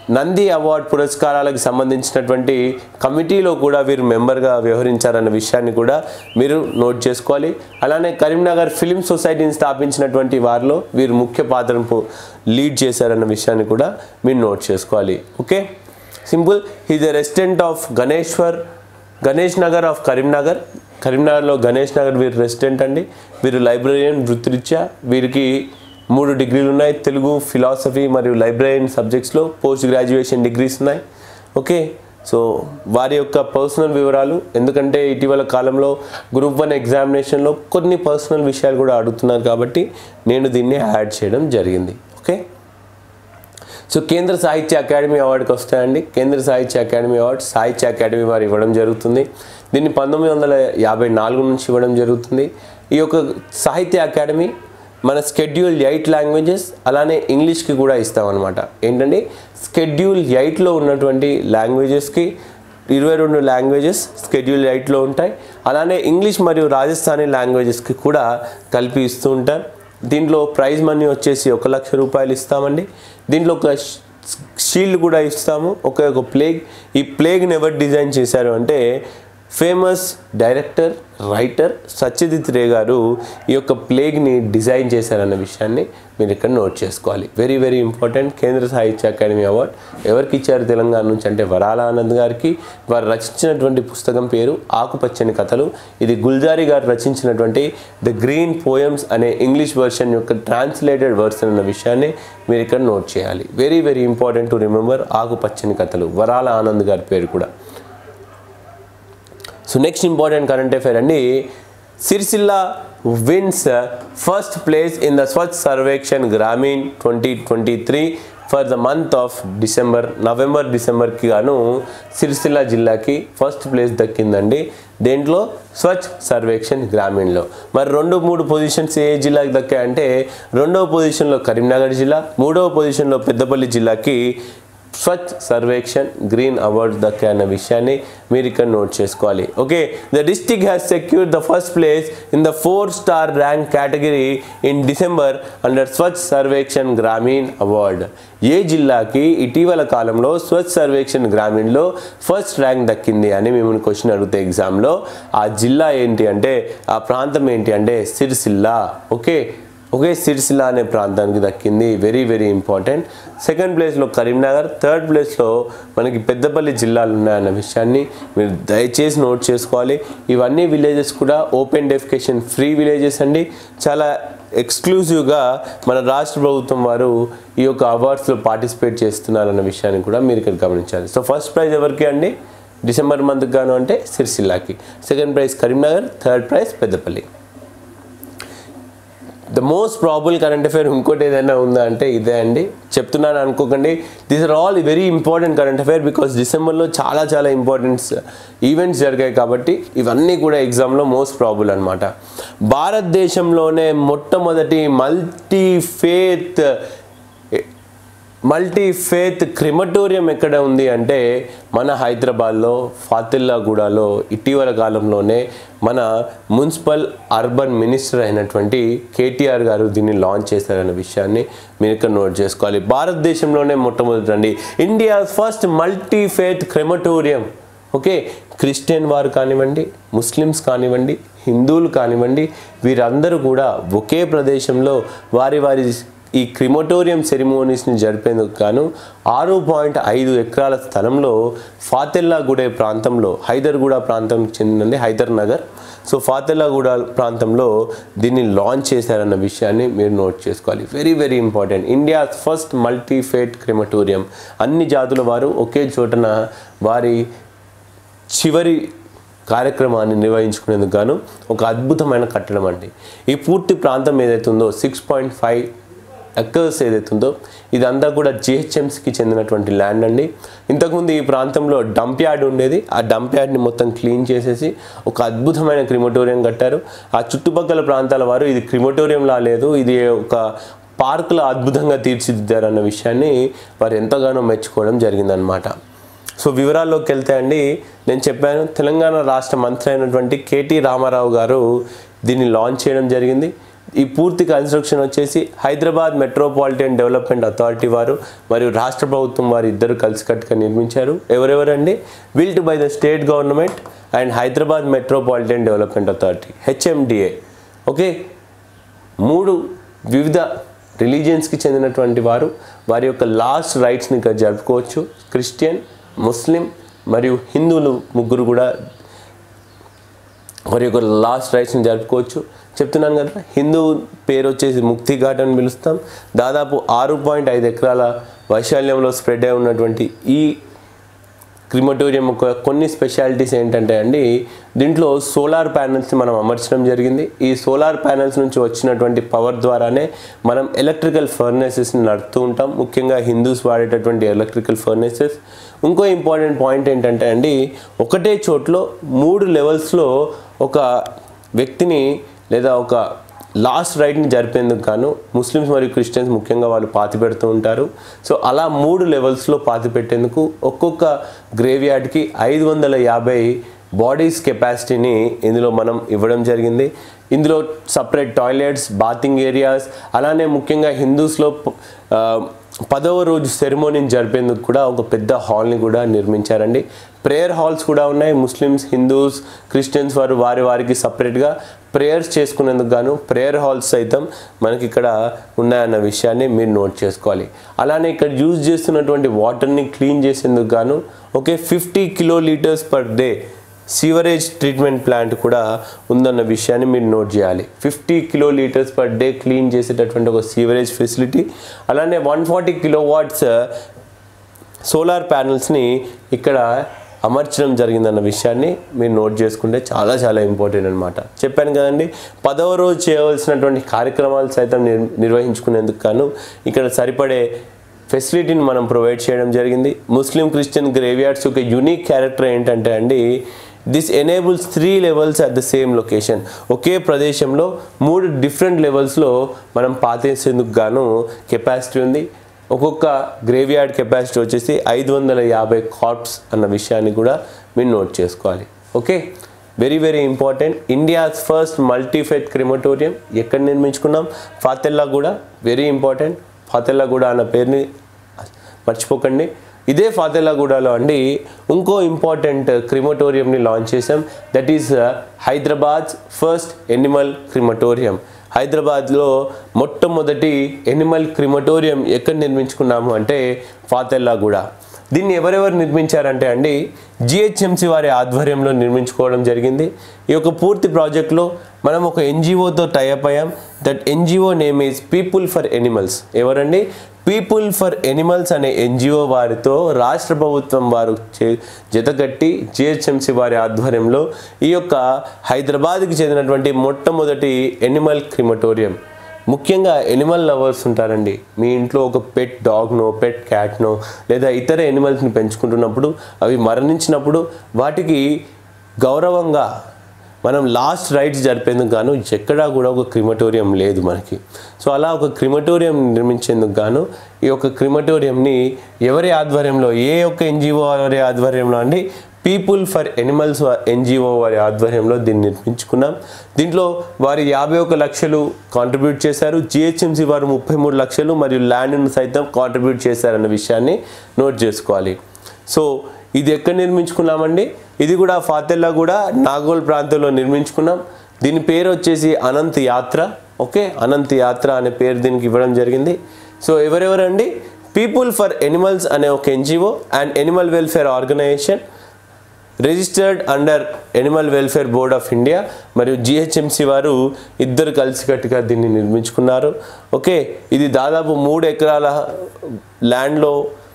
నంది అవార్డ్ పురస్కారాలకు సంబంధించినటువంటి కమిటీలో కూడా వీరు మెంబర్గా వ్యవహరించారన్న విషయాన్ని కూడా మీరు నోట్ చేసుకోవాలి అలానే కరీంనగర్ ఫిలిం సొసైటీని స్థాపించినటువంటి వారిలో వీరు ముఖ్య పాత్రను పో- లీడ్ చేశారన్న విషయాన్ని కూడా మీరు నోట్ చేసుకోవాలి okay simple is a resident of Ganeshwar Ganesh Nagar of Karimnagar కరీంనగర్లో గణేష్ నగర్ వీరు రెసిడెంట్ అండి వీరు లైబ్రరీయన్ వృత్తిరీత్యా వీరికి మూడు డిగ్రీలు ఉన్నాయి తెలుగు ఫిలాసఫీ మరియు లైబ్రరీయన్ సబ్జెక్ట్స్లో పోస్ట్ గ్రాడ్యుయేషన్ డిగ్రీస్ ఉన్నాయి ఓకే సో వారి యొక్క పర్సనల్ వివరాలు ఎందుకంటే ఇటీవల కాలంలో గ్రూప్ వన్ ఎగ్జామినేషన్లో కొన్ని పర్సనల్ విషయాలు కూడా అడుగుతున్నారు కాబట్టి నేను దీన్ని యాడ్ చేయడం జరిగింది ఓకే సో కేంద్ర సాహిత్య అకాడమీ అవార్డుకి వస్తాయండి కేంద్ర సాహిత్య అకాడమీ అవార్డు సాహిత్య అకాడమీ వారు ఇవ్వడం జరుగుతుంది దీన్ని పంతొమ్మిది వందల యాభై నాలుగు నుంచి ఇవ్వడం జరుగుతుంది ఈ యొక్క సాహిత్య అకాడమీ మన స్కెడ్యూల్ ఎయిట్ లాంగ్వేజెస్ అలానే ఇంగ్లీష్కి కూడా ఇస్తామన్నమాట ఏంటంటే స్కెడ్యూల్ ఎయిట్లో ఉన్నటువంటి లాంగ్వేజెస్కి ఇరవై రెండు లాంగ్వేజెస్ స్కెడ్యూల్ ఎయిట్లో ఉంటాయి అలానే ఇంగ్లీష్ మరియు రాజస్థానీ లాంగ్వేజెస్కి కూడా కలిపి ఇస్తూ ఉంటారు దీంట్లో ప్రైజ్ మనీ వచ్చేసి ఒక లక్ష రూపాయలు ఇస్తామండి దీంట్లో ఒక షీల్డ్ కూడా ఇస్తాము ఒక ఒక ప్లేగ్ ఈ ప్లేగ్ని ఎవరు డిజైన్ చేశారు అంటే famous director writer Satyajit Ray garu ఈ యొక్క ప్లేగ్ని డిజైన్ చేశారన్న విషయాన్ని మీరు ఇక్కడ నోట్ చేసుకోవాలి వెరీ వెరీ ఇంపార్టెంట్ కేంద్ర సాహిత్య అకాడమీ అవార్డ్ ఎవరికి ఇచ్చారు తెలంగాణ నుంచి అంటే వరాల ఆనంద్ గారికి వారు రచించినటువంటి పుస్తకం పేరు ఆకుపచ్చని కథలు ఇది గుల్జారీ గారు రచించినటువంటి ద గ్రీన్ పోయమ్స్ అనే ఇంగ్లీష్ వర్షన్ యొక్క ట్రాన్స్లేటెడ్ వర్షన్ అన్న విషయాన్ని మీరు ఇక్కడ నోట్ చేయాలి very very important to remember ఆకుపచ్చని కథలు వరాల ఆనంద్ గారి పేరు కూడా so next important current affair అండి Sircilla wins first place in the Swachh Survekshan Grameen twenty twenty three for the month of December November డిసెంబర్కి గాను సిరిసిల్ల జిల్లాకి ఫస్ట్ ప్లేస్ దక్కిందండి దేంట్లో స్వచ్ఛ సర్వేక్షణ్ గ్రామీణ్లో మరి రెండు మూడు పొజిషన్స్ ఏ జిల్లాకి దక్కాయంటే రెండవ పొజిషన్లో కరీంనగర్ జిల్లా మూడవ పొజిషన్లో పెద్దపల్లి జిల్లాకి స్వచ్ఛ సర్వేక్షణ్ గ్రీన్ అవార్డ్ దక్కే అన్న విషయాన్ని మీరు ఇక్కడ నోట్ చేసుకోవాలి okay the district has secure the first place in the four star rank category in December under Swachh Survekshan Grameen award ఏ జిల్లాకి ఇటీవల కాలంలో స్వచ్ఛ సర్వేక్షణ్ గ్రామీణ్లో ఫస్ట్ ర్యాంక్ దక్కింది అని మిమ్మల్ని క్వశ్చన్ అడిగితే ఎగ్జామ్లో ఆ జిల్లా ఏంటి అంటే ఆ ప్రాంతం ఏంటి అంటే సిరిసిల్ల ఓకే ఒకే సిరిసిల్ల అనే ప్రాంతానికి దక్కింది వెరీ వెరీ ఇంపార్టెంట్ సెకండ్ ప్లేస్లో కరీంనగర్ థర్డ్ ప్లేస్లో మనకి పెద్దపల్లి జిల్లాలు ఉన్నాయన్న విషయాన్ని మీరు దయచేసి నోట్ చేసుకోవాలి ఇవన్నీ విలేజెస్ కూడా ఓపెన్ డెఫికేషన్ ఫ్రీ విలేజెస్ అండి చాలా ఎక్స్క్లూజివ్గా మన రాష్ట్ర ప్రభుత్వం వారు ఈ యొక్క అవార్డ్స్లో పార్టిసిపేట్ చేస్తున్నారన్న విషయాన్ని కూడా మీరు ఇక్కడ గమనించాలి సో ఫస్ట్ ప్రైజ్ ఎవరికి అండి డిసెంబర్ మంత్కి గాను అంటే సిరిసిల్లాకి second prize Karimnagar third prize Peddapalli the most probable current affair ఇంకోటి ఏదైనా ఉందా అంటే ఇదే అండి చెప్తున్నాను అనుకోకండి these are all very important current affair because డిసెంబర్లో చాలా చాలా ఇంపార్టెంట్స్ ఈవెంట్స్ జరిగాయి కాబట్టి ఇవన్నీ కూడా ఎగ్జామ్లో మోస్ట్ ప్రాబుల్ అనమాట భారతదేశంలోనే మొట్టమొదటి multi faith multi faith crematorium ఎక్కడ ఉంది అంటే మన హైదరాబాద్లో ఫాతిల్లాగూడలో ఇటీవల కాలంలోనే మన మున్సిపల్ అర్బన్ మినిస్టర్ అయినటువంటి కేటీఆర్ గారు దీన్ని లాంచ్ చేశారనే విషయాన్ని మీరు ఇక్కడ నోట్ చేసుకోవాలి భారతదేశంలోనే మొట్టమొదటి అండి India first multi faith crematorium okay Christian వారు కానివ్వండి ముస్లిమ్స్ కానివ్వండి హిందువులు కానివ్వండి వీరందరూ కూడా ఒకే ప్రదేశంలో వారి వారి ఈ క్రిమటోరియం సెరిమోనీస్ని జరిపేందుకు గాను ఆరు పాయింట్ ఐదు ఎకరాల స్థలంలో ఫాతెల్లాగూడే ప్రాంతంలో హైదర్గూడ ప్రాంతానికి చెందినది హైదర్ నగర్ సో ఫాతెల్లాగూడ ప్రాంతంలో దీన్ని లాంచ్ చేశారన్న విషయాన్ని మీరు నోట్ చేసుకోవాలి very very important India first multi faith crematorium అన్ని జాతుల వారు ఒకే చోటన వారి చివరి కార్యక్రమాన్ని నిర్వహించుకునేందుకు గాను ఒక అద్భుతమైన కట్టడం అండి ఈ పూర్తి ప్రాంతం ఏదైతే ఉందో సిక్స్ పాయింట్ ఫైవ్ ఎక్కర్స్ ఏదైతే ఉందో ఇదంతా కూడా జిహెచ్ఎంసీకి చెందినటువంటి ల్యాండ్ అండి ఇంతకుముందు ఈ ప్రాంతంలో డంప్ యార్డ్ ఉండేది ఆ డంప్ యార్డ్ని మొత్తం క్లీన్ చేసేసి ఒక అద్భుతమైన క్రిమటోరియం కట్టారు ఆ చుట్టుపక్కల ప్రాంతాల వారు ఇది క్రిమటోరియంలా లేదు ఇది ఒక పార్కులో అద్భుతంగా తీర్చిదిద్దారన్న విషయాన్ని వారు ఎంతగానో మెచ్చుకోవడం జరిగిందనమాట సో వివరాల్లోకి వెళ్తే అండి నేను చెప్పాను తెలంగాణ రాష్ట్ర మంత్రి అయినటువంటి కేటీ రామారావు గారు దీన్ని లాంచ్ చేయడం జరిగింది ఈ పూర్తి కన్స్ట్రక్షన్ వచ్చేసి హైదరాబాద్ మెట్రోపాలిటన్ డెవలప్మెంట్ అథారిటీ వారు మరియు రాష్ట్ర ప్రభుత్వం వారు ఇద్దరు కలిసికట్టుగా నిర్మించారు ఎవరెవరండి built by the state government and Hyderabad metropolitan development authority HMDA okay మూడు వివిధ రిలీజియన్స్కి చెందినటువంటి వారు వారి యొక్క లాస్ట్ రైట్స్ని ఇక్కడ జరుపుకోవచ్చు క్రిస్టియన్ ముస్లిం మరియు హిందువులు ముగ్గురు కూడా వారి యొక్క లాస్ట్ రైట్స్ని జరుపుకోవచ్చు చెప్తున్నాను కదా హిందూ పేరు వచ్చేసి ముక్తి ఘాట్ అని పిలుస్తాం దాదాపు ఆరు పాయింట్ ఐదు ఎకరాల వైశాల్యంలో స్ప్రెడ్ అయి ఉన్నటువంటి ఈ క్రిమటోరియం యొక్క కొన్ని స్పెషాలిటీస్ ఏంటంటే అండి దీంట్లో సోలార్ ప్యానెల్స్ని మనం అమర్చడం జరిగింది ఈ సోలార్ ప్యానెల్స్ నుంచి వచ్చినటువంటి పవర్ ద్వారానే మనం ఎలక్ట్రికల్ ఫర్నేసెస్ని నడుపుతూ ఉంటాం ముఖ్యంగా హిందూస్ వాడేటటువంటి ఎలక్ట్రికల్ ఫర్నేసెస్ ఇంకో ఇంపార్టెంట్ పాయింట్ ఏంటంటే అండి ఒకటే చోట్లో మూడు లెవెల్స్లో ఒక వ్యక్తిని లేదా ఒక లాస్ట్ రైట్ని జరిపేందుకు గాను ముస్లిమ్స్ మరియు క్రిస్టియన్స్ ముఖ్యంగా వాళ్ళు పాతి పెడుతూ ఉంటారు సో అలా మూడు లెవెల్స్లో పాతి పెట్టేందుకు ఒక్కొక్క గ్రేవ్ యార్డ్కి ఐదు వందల యాభై బాడీస్ కెపాసిటీని ఇందులో మనం ఇవ్వడం జరిగింది ఇందులో సపరేట్ టాయిలెట్స్ బాతింగ్ ఏరియాస్ అలానే ముఖ్యంగా హిందూస్లో ఆ, పదవ రోజు సెరమోనీని జరిపేందుకు కూడా ఒక పెద్ద హాల్ని కూడా నిర్మించారండి ప్రేయర్ హాల్స్ కూడా ఉన్నాయి ముస్లిమ్స్ హిందూస్ క్రిస్టియన్స్ వారు వారి వారికి సపరేట్గా ప్రేయర్స్ చేసుకునేందుకు గాను ప్రేయర్ హాల్స్ సైతం మనకి ఇక్కడ ఉన్నాయన్న విషయాన్ని మీరు నోట్ చేసుకోవాలి అలానే ఇక్కడ యూజ్ చేస్తున్నటువంటి వాటర్ని క్లీన్ చేసేందుకు గాను okay fifty kilo litres per day sewerage treatment plant కూడా ఉందన్న విషయాన్ని మీరు నోట్ చేయాలి fifty kilo litres per day clean చేసేటటువంటి ఒక సీవరేజ్ ఫెసిలిటీ అలానే one forty kilo watts solar ప్యానల్స్ని ఇక్కడ అమర్చడం జరిగిందన్న విషయాన్ని మీరు నోట్ చేసుకుంటే చాలా చాలా ఇంపార్టెంట్ అనమాట చెప్పాను కదండి పదవ రోజు చేయవలసినటువంటి కార్యక్రమాలు సైతం నిర్ నిర్వహించుకునేందుకు గాను ఇక్కడ సరిపడే ఫెసిలిటీని మనం ప్రొవైడ్ చేయడం జరిగింది ముస్లిం క్రిస్టియన్ గ్రేవ్యార్డ్స్ యొక్క యూనిక్ క్యారెక్టర్ ఏంటంటే అండి this enables three levels at the same location ఒకే ప్రదేశంలో మూడు డిఫరెంట్ లెవెల్స్లో మనం పాతేసేందుకు గాను కెపాసిటీ ఉంది ఒక్కొక్క గ్రేవ్యార్డ్ కెపాసిటీ వచ్చేసి ఐదు వందల యాభై కార్ప్స్ అన్న విషయాన్ని కూడా మీరు నోట్ చేసుకోవాలి okay very very important India's first multi faith crematorium ఎక్కడ నిర్మించుకున్నాం ఫాతెల్లా కూడా వెరీ ఇంపార్టెంట్ ఫాతెల్లాగూడ అన్న పేరుని మర్చిపోకండి ఇదే ఫాతెల్లాగూడలో అండి ఇంకో ఇంపార్టెంట్ క్రిమటోరియంని లాంచ్ చేసాం that is Hyderabad first animal crematorium హైదరాబాద్లో మొట్టమొదటి ఎనిమల్ క్రిమటోరియం ఎక్కడ నిర్మించుకున్నాము అంటే ఫాతెల్లాగూడ దీన్ని ఎవరెవరు నిర్మించారంటే అండి జిహెచ్ఎంసి వారి ఆధ్వర్యంలో నిర్మించుకోవడం జరిగింది ఈ యొక్క పూర్తి ప్రాజెక్ట్లో మనం ఒక ఎన్జిఓతో టైఅప్ అయ్యాం that NGO name is people for animals ఎవరండి పీపుల్ ఫర్ ఎనిమల్స్ అనే ఎన్జిఓ వారితో రాష్ట్ర ప్రభుత్వం వారు చే- జతకట్టి జిహెచ్ఎంసి వారి ఆధ్వర్యంలో ఈ యొక్క హైదరాబాద్కి చెందినటువంటి మొట్టమొదటి ఎనిమల్ క్రిమటోరియం ముఖ్యంగా ఎనిమల్ లవర్స్ ఉంటారండి మీ ఇంట్లో ఒక పెట్ డాగ్నో పెట్ క్యాట్నో లేదా ఇతర ఎనిమల్స్ని పెంచుకుంటున్నప్పుడు అవి మరణించినప్పుడు వాటికి గౌరవంగా మనం లాస్ట్ రైట్స్ జరిపేందుకు గాను ఎక్కడా కూడా ఒక క్రిమటోరియం లేదు మనకి సో అలా ఒక క్రిమటోరియం నిర్మించేందుకు గాను ఈ యొక్క క్రిమటోరియంని ఎవరి ఆధ్వర్యంలో ఏ ఒక్క ఎన్జిఓ వారి ఆధ్వర్యంలో అండి పీపుల్ ఫర్ ఎనిమల్స్ ఎన్జిఓ వారి ఆధ్వర్యంలో దీన్ని నిర్మించుకున్నాం దీంట్లో వారి యాభై ఒక లక్షలు కాంట్రిబ్యూట్ చేశారు జిహెచ్ఎంసి వారు ముప్పై మూడు లక్షలు మరియు ల్యాండ్ను సైతం కాంట్రిబ్యూట్ చేశారన్న విషయాన్ని నోట్ చేసుకోవాలి సో ఇది ఎక్కడ నిర్మించుకున్నామండి ఇది కూడా ఫాతెల్లా కూడా నాగోల్ ప్రాంతంలో నిర్మించుకున్నాం దీని పేరు వచ్చేసి అనంత్ యాత్ర ఓకే అనంత్ యాత్ర అనే పేరు దీనికి ఇవ్వడం జరిగింది సో ఎవరెవరండి పీపుల్ ఫర్ ఎనిమల్స్ అనే ఒక NGO and animal welfare organisation registered under animal welfare board of India మరియు జిహెచ్ఎంసి వారు ఇద్దరు కలిసికట్టుగా దీన్ని నిర్మించుకున్నారు ఓకే ఇది దాదాపు మూడు ఎకరాల ల్యాండ్లో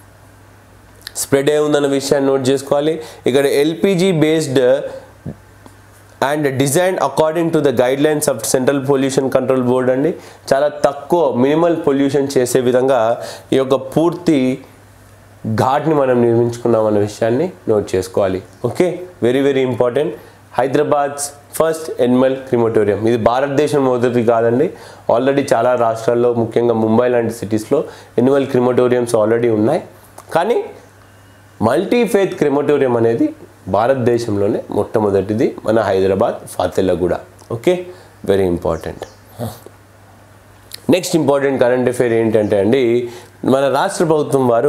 స్ప్రెడ్ అయి ఉందన్న విషయాన్ని నోట్ చేసుకోవాలి ఇక్కడ LPG based and design according to the guidelines of central pollution control board అండి చాలా తక్కువ మినిమల్ పొల్యూషన్ చేసే విధంగా ఈ యొక్క పూర్తి ఘాట్ని మనం నిర్మించుకున్నాం అన్న విషయాన్ని నోట్ చేసుకోవాలి okay very very important Hyderabad first animal crematorium ఇది భారతదేశం మొదటి కాదండి ఆల్రెడీ చాలా రాష్ట్రాల్లో ముఖ్యంగా ముంబై లాంటి సిటీస్లో ఎనిమల్ క్రిమటోరియంస్ ఆల్రెడీ ఉన్నాయి కానీ మల్టీ ఫేత్ క్రిమటోరియం అనేది భారతదేశంలోనే మొట్టమొదటిది మన Hyderabad Fatullaguda okay very important next important current affair ఏంటంటే అండి మన రాష్ట్ర ప్రభుత్వం వారు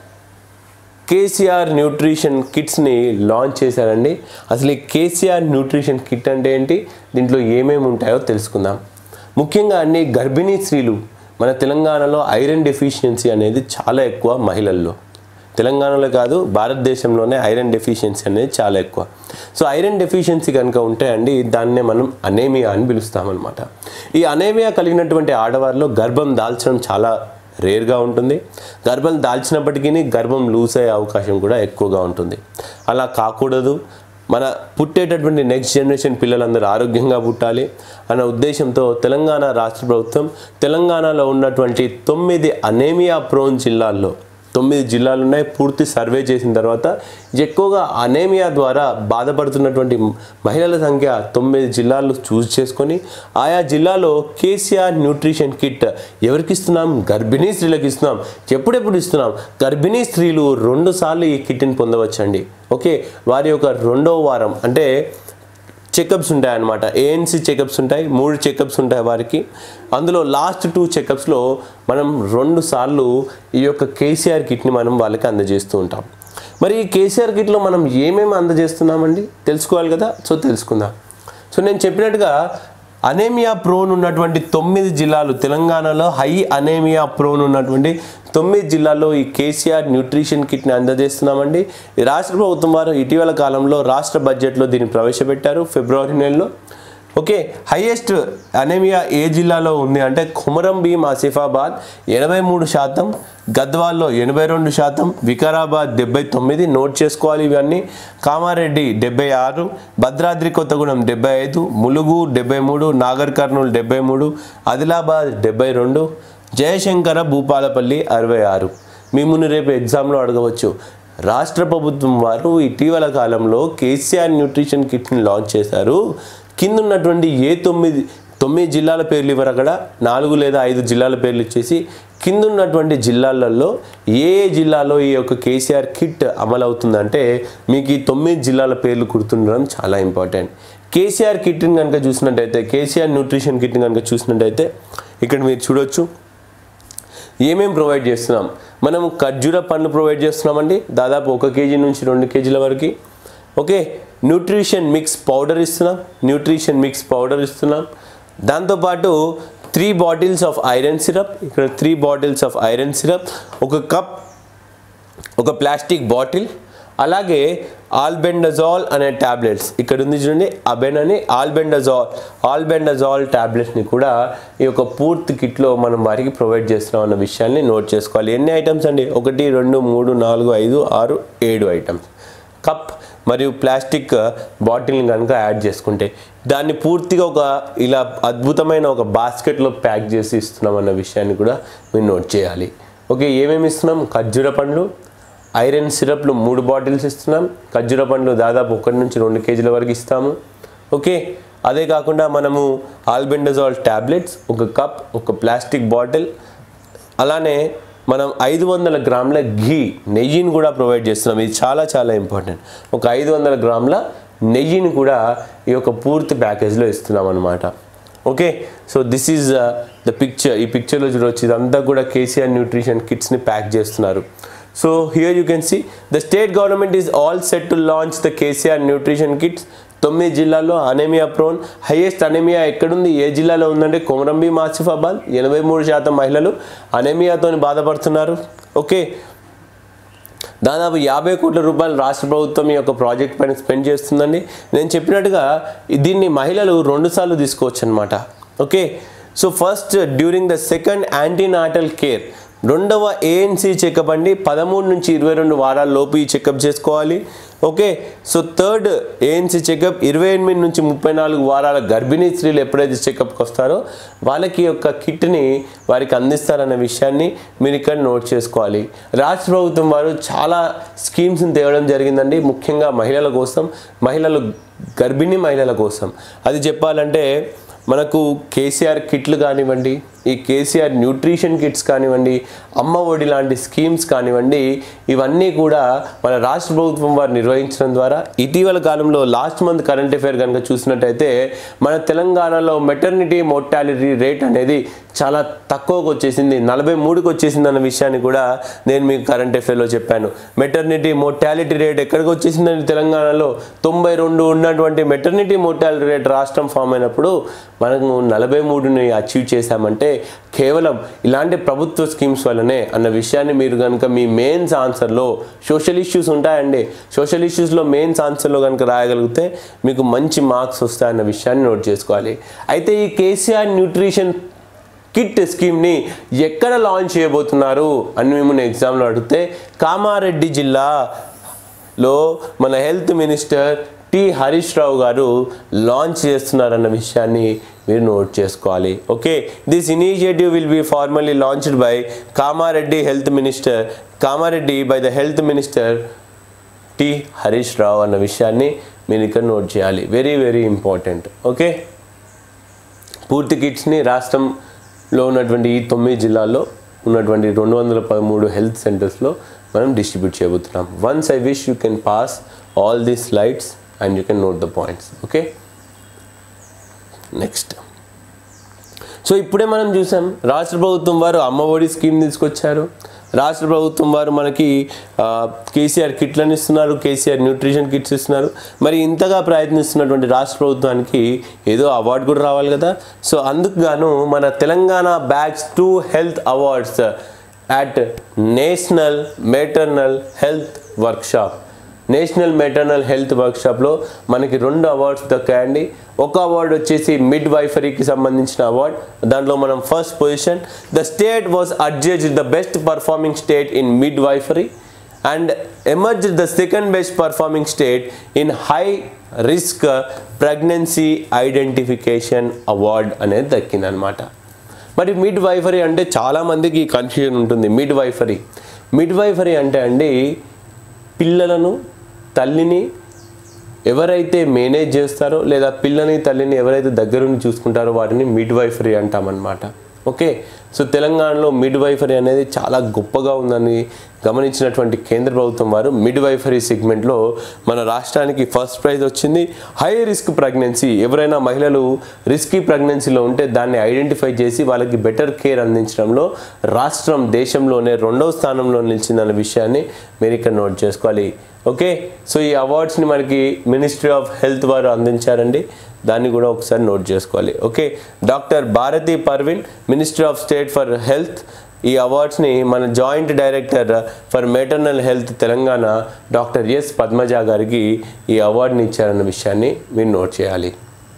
కేసీఆర్ న్యూట్రిషన్ కిట్స్ని లాంచ్ చేశారండి అసలు ఈ కేసీఆర్ న్యూట్రిషన్ కిట్ అంటే ఏంటి దీంట్లో ఏమేమి ఉంటాయో తెలుసుకుందాం ముఖ్యంగా అన్ని గర్భిణీ స్త్రీలు మన తెలంగాణలో ఐరన్ డెఫిషియన్సీ అనేది చాలా ఎక్కువ మహిళల్లో తెలంగాణలో కాదు భారతదేశంలోనే ఐరన్ డెఫిషియన్సీ అనేది చాలా ఎక్కువ సో ఐరన్ డెఫిషియన్సీ కనుక ఉంటే అండి దాన్నే మనం అనేమియా అని పిలుస్తామన్నమాట ఈ అనేమియా కలిగినటువంటి ఆడవారిలో గర్భం దాల్చడం చాలా రేర్గా ఉంటుంది గర్భం దాల్చినప్పటికీ గర్భం లూజ్ అయ్యే అవకాశం కూడా ఎక్కువగా ఉంటుంది అలా కాకూడదు మన పుట్టేటటువంటి నెక్స్ట్ జనరేషన్ పిల్లలందరూ ఆరోగ్యంగా పుట్టాలి అన్న ఉద్దేశంతో తెలంగాణ రాష్ట్ర ప్రభుత్వం తెలంగాణలో ఉన్నటువంటి తొమ్మిది అనేమియా ప్రోన్ జిల్లాల్లో తొమ్మిది జిల్లాలు ఉన్నాయి పూర్తి సర్వే చేసిన తర్వాత ఎక్కువగా అనేమియా ద్వారా బాధపడుతున్నటువంటి మహిళల సంఖ్య తొమ్మిది జిల్లాలు చూస్ చేసుకొని ఆయా జిల్లాలో కేసీఆర్ న్యూట్రిషన్ కిట్ ఎవరికి ఇస్తున్నాం గర్భిణీ స్త్రీలకు ఇస్తున్నాం ఎప్పుడెప్పుడు ఇస్తున్నాం గర్భిణీ స్త్రీలు రెండు సార్లు ఈ కిట్ని పొందవచ్చండి ఓకే వారి యొక్క రెండో వారం అంటే చెకప్స్ ఉంటాయి అన్నమాట ఏఎన్సీ చెకప్స్ ఉంటాయి మూడు చెకప్స్ ఉంటాయి వారికి అందులో లాస్ట్ టూ చెకప్స్లో మనం రెండు సార్లు ఈ యొక్క కేసీఆర్ కిట్ని మనం వాళ్ళకి అందజేస్తూ ఉంటాం మరి ఈ కేసీఆర్ కిట్లో మనం ఏమేమి అందజేస్తున్నామండి తెలుసుకోవాలి కదా సో తెలుసుకుందాం సో నేను చెప్పినట్టుగా అనేమియా ప్రోన్ ఉన్నటువంటి తొమ్మిది జిల్లాలు తెలంగాణలో హై అనేమియా ప్రోన్ ఉన్నటువంటి తొమ్మిది జిల్లాల్లో ఈ కేసీఆర్ న్యూట్రిషన్ కిట్ని అందజేస్తున్నామండి ఈ రాష్ట్ర ప్రభుత్వం వారు ఇటీవల కాలంలో రాష్ట్ర బడ్జెట్లో దీన్ని ప్రవేశపెట్టారు ఫిబ్రవరి నెలలో ఓకే హైయెస్ట్ అనేమియా ఏ జిల్లాలో ఉంది అంటే కొమరం భీం ఆసిఫాబాద్ ఎనభై మూడు శాతం గద్వాల్లో ఎనభై రెండు శాతం వికారాబాద్ డెబ్బై తొమ్మిది నోట్ చేసుకోవాలి ఇవన్నీ కామారెడ్డి డెబ్బై ఆరు భద్రాద్రి కొత్తగూడెం డెబ్బై ఐదు ములుగు డెబ్బై మూడు నాగర్ కర్నూలు డెబ్బై మూడు ఆదిలాబాద్ డెబ్బై రెండు జయశంకర భూపాలపల్లి అరవై ఆరు మిమ్మల్ని రేపు ఎగ్జామ్లో అడగవచ్చు రాష్ట్ర ప్రభుత్వం వారు ఇటీవల కాలంలో కేసీఆర్ న్యూట్రిషన్ కిట్ని లాంచ్ చేశారు కింద ఉన్నటువంటి ఏ తొమ్మిది తొమ్మిది జిల్లాల పేర్లు ఇవ్వరు అక్కడ నాలుగు లేదా ఐదు జిల్లాల పేర్లు ఇచ్చేసి కింద ఉన్నటువంటి జిల్లాలలో ఏ ఏ జిల్లాలో ఈ యొక్క కేసీఆర్ కిట్ అమలు అవుతుందంటే మీకు ఈ తొమ్మిది జిల్లాల పేర్లు గుర్తుండడం చాలా ఇంపార్టెంట్ కేసీఆర్ కిట్ని కనుక చూసినట్టయితే కేసీఆర్ న్యూట్రిషన్ కిట్ని కనుక చూసినట్టయితే ఇక్కడ మీరు చూడొచ్చు ఏమేం ప్రొవైడ్ చేస్తున్నాం మనం ఖర్జూర పండ్లు ప్రొవైడ్ చేస్తున్నామండి దాదాపు ఒక కేజీ నుంచి రెండు కేజీల వరకు ఓకే న్యూట్రిషన్ మిక్స్ పౌడర్ ఇస్తున్నాం న్యూట్రిషన్ మిక్స్ పౌడర్ ఇస్తున్నాం దాంతోపాటు three bottles of iron syrup ఇక్కడ three bottles of iron syrup ఒక కప్ ఒక ప్లాస్టిక్ బాటిల్ అలాగే ఆల్బెండజాల్ అనే ట్యాబ్లెట్స్ ఇక్కడ ఉంది చూడండి అబెన్ అని ఆల్బెండజాల్ ఆల్బెండజాల్ ట్యాబ్లెట్స్ని కూడా ఈ యొక్క పూర్తి కిట్లో మనం వారికి ప్రొవైడ్ చేస్తున్నాం అన్న విషయాన్ని నోట్ చేసుకోవాలి ఎన్ని ఐటమ్స్ అండి ఒకటి రెండు మూడు నాలుగు ఐదు ఆరు ఏడు ఐటమ్స్ కప్ మరియు ప్లాస్టిక్ బాటిల్ని కనుక యాడ్ చేసుకుంటే దాన్ని పూర్తిగా ఒక ఇలా అద్భుతమైన ఒక బాస్కెట్లో ప్యాక్ చేసి ఇస్తున్నాం అన్న విషయాన్ని కూడా మీరు నోట్ చేయాలి ఓకే ఏమేమి ఇస్తున్నాం ఖర్జూర పండ్లు ఐరన్ సిరప్లు మూడు బాటిల్స్ ఇస్తున్నాం ఖర్జూర పండ్లు దాదాపు ఒకటి నుంచి రెండు కేజీల వరకు ఇస్తాము ఓకే అదే కాకుండా మనము ఆల్బెండజాల్ ట్యాబ్లెట్స్ ఒక కప్ ఒక ప్లాస్టిక్ బాటిల్ అలానే మనం ఐదు వందల గ్రాముల ఘీ నెయ్యిని కూడా ప్రొవైడ్ చేస్తున్నాం ఇది చాలా చాలా ఇంపార్టెంట్ ఒక ఐదు వందల గ్రాముల నెయ్యిని కూడా ఈ యొక్క పూర్తి ప్యాకేజ్లో ఇస్తున్నాం అనమాట okay so this is the picture ఈ పిక్చర్లో చూడవచ్చు ఇదంతా కూడా కేసీఆర్ న్యూట్రిషన్ కిట్స్ని ప్యాక్ చేస్తున్నారు so here you can see the state government is all set to launch the KCR nutrition kits తొమ్మిది జిల్లాల్లో అనేమియా ప్రోన్ హైయెస్ట్ అనేమియా ఎక్కడుంది ఏ జిల్లాలో ఉందంటే కొమరంభీం ఆసిఫాబాద్ ఎనభై మూడు శాతం మహిళలు అనేమియాతో బాధపడుతున్నారు ఓకే దాదాపు యాభై కోట్ల రూపాయలు రాష్ట్ర ప్రభుత్వం ఈ యొక్క ప్రాజెక్ట్ పైన స్పెండ్ చేస్తుందండి నేను చెప్పినట్టుగా దీన్ని మహిళలు రెండుసార్లు తీసుకోవచ్చు అనమాట okay so first during the second antenatal care రెండవ ఏఎన్సీ చెకప్ అండి పదమూడు నుంచి ఇరవై రెండు వారాల లోపు ఈ చెకప్ చేసుకోవాలి okay so third ANC checkup ఇరవై ఎనిమిది నుంచి ముప్పై నాలుగు వారాల గర్భిణీ స్త్రీలు ఎప్పుడైతే చెకప్కి వస్తారో వాళ్ళకి యొక్క కిట్ని వారికి అందిస్తారన్న విషయాన్ని మీరు ఇక్కడ నోట్ చేసుకోవాలి రాష్ట్ర ప్రభుత్వం వారు చాలా స్కీమ్స్ని తేవడం జరిగిందండి ముఖ్యంగా మహిళల కోసం మహిళలు గర్భిణీ మహిళల కోసం అది చెప్పాలంటే మనకు కేసీఆర్ కిట్లు కానివ్వండి ఈ కేసీఆర్ న్యూట్రిషన్ కిట్స్ కానివ్వండి అమ్మ ఒడి లాంటి స్కీమ్స్ కానివ్వండి ఇవన్నీ కూడా మన రాష్ట్ర ప్రభుత్వం వారు నిర్వహించడం ద్వారా ఇటీవల కాలంలో లాస్ట్ మంత్ కరెంట్ అఫైర్ కనుక చూసినట్టయితే మన తెలంగాణలో మెటర్నిటీ మోర్టాలిటీ రేట్ అనేది చాలా తక్కువకు వచ్చేసింది నలభై మూడుకి వచ్చేసింది అన్న విషయాన్ని కూడా నేను మీకు కరెంట్ అఫైర్లో చెప్పాను మెటర్నిటీ మోర్టాలిటీ రేట్ ఎక్కడికి వచ్చేసిందని తెలంగాణలో తొంభై రెండు ఉన్నటువంటి మెటర్నిటీ మోర్టాలిటీ రేట్ రాష్ట్రం ఫామ్ అయినప్పుడు మనము నలభై మూడుని అచీవ్ చేశామంటే కేవలం ఇలాంటి ప్రభుత్వ స్కీమ్స్ వల్లనే అన్న విషయాన్ని మీరు కనుక మీ మెయిన్స్ ఆన్సర్లో సోషల్ ఇష్యూస్ ఉంటాయండి సోషల్ ఇష్యూస్లో మెయిన్స్ ఆన్సర్లో కనుక రాయగలిగితే మీకు మంచి మార్క్స్ వస్తాయన్న విషయాన్ని నోట్ చేసుకోవాలి అయితే ఈ కేసీఆర్ న్యూట్రిషన్ కిట్ స్కీమ్ని ఎక్కడ లాంచ్ చేయబోతున్నారు అని మిమ్మల్ని ఎగ్జామ్లో అడిగితే కామారెడ్డి జిల్లాలో మన health minister T Harish Rao garu launch చేస్తున్నారన్న విషయాన్ని మీరు నోట్ చేసుకోవాలి okay this initiative will be formally launched by Kamareddy health minister Kamareddy by the health minister T Harish Rao అన్న విషయాన్ని మీరు ఇక్కడ నోట్ చేయాలి వెరీ వెరీ ఇంపార్టెంట్ ఓకే పూర్తి కిట్స్ని రాష్ట్రంలో ఉన్నటువంటి ఈ తొమ్మిది జిల్లాల్లో ఉన్నటువంటి రెండు వందల పదమూడు హెల్త్ సెంటర్స్లో మనం డిస్ట్రిబ్యూట్ చేయబోతున్నాం once I wish you can pass all the slides and you can note the points okay next so ఇప్పుడే మనం చూసాం రాష్ట్ర ప్రభుత్వం వారు అమ్మఒడి స్కీమ్ తీసుకొచ్చారు రాష్ట్ర ప్రభుత్వం వారు మనకి ఆ, కేసీఆర్ కిట్లను ఇస్తున్నారు కేసీఆర్ న్యూట్రిషన్ కిట్స్ ఇస్తున్నారు మరి ఇంతగా ప్రయత్నిస్తున్నటువంటి రాష్ట్ర ప్రభుత్వానికి ఏదో అవార్డు కూడా రావాలి కదా సో అందుకు గాను మన Telangana bags two health awards at national maternal health workshop national maternal health వర్క్షాప్లో మనకి రెండు అవార్డ్స్ దక్కాయండి ఒక అవార్డు వచ్చేసి మిడ్ వైఫరీకి సంబంధించిన అవార్డ్ దాంట్లో మనం first position the state was అడ్జెజ్ the best performing state in midwifery and emerge the second best performing state in high risk pregnancy identification award అనేది దక్కిందనమాట మరి మిడ్ వైఫరీ అంటే చాలామందికి కన్ఫ్యూజన్ ఉంటుంది మిడ్ వైఫరీ మిడ్ వైఫరీ అంటే అండి పిల్లలను తల్లిని ఎవరైతే మేనేజ్ చేస్తారో లేదా పిల్లని తల్లిని ఎవరైతే దగ్గరుండి చూసుకుంటారో వాటిని మిడ్ వైఫరీ అంటామన్నమాట ఓకే సో తెలంగాణలో మిడ్ వైఫరీ అనేది చాలా గొప్పగా ఉందని గమనించినటువంటి కేంద్ర ప్రభుత్వం వారు మిడ్ వైఫరీ సెగ్మెంట్లో మన రాష్ట్రానికి ఫస్ట్ ప్రైజ్ వచ్చింది హై రిస్క్ ప్రెగ్నెన్సీ ఎవరైనా మహిళలు రిస్కీ ప్రెగ్నెన్సీలో ఉంటే దాన్ని ఐడెంటిఫై చేసి వాళ్ళకి బెటర్ కేర్ అందించడంలో రాష్ట్రం దేశంలోనే రెండవ స్థానంలో నిలిచిందన్న విషయాన్ని మీరు ఇక్కడ నోట్ చేసుకోవాలి ఓకే సో ఈ అవార్డ్స్ని మనకి మినిస్ట్రీ ఆఫ్ హెల్త్ వారు అందించారండి దాన్ని కూడా ఒకసారి నోట్ చేసుకోవాలి okay doctor Bharati Parveen ministry of state for health ఈ అవార్డ్స్ని మన joint director for maternal health Telangana doctor S Padmaja గారికి ఈ అవార్డుని ఇచ్చారన్న విషయాన్ని మీరు నోట్ చేయాలి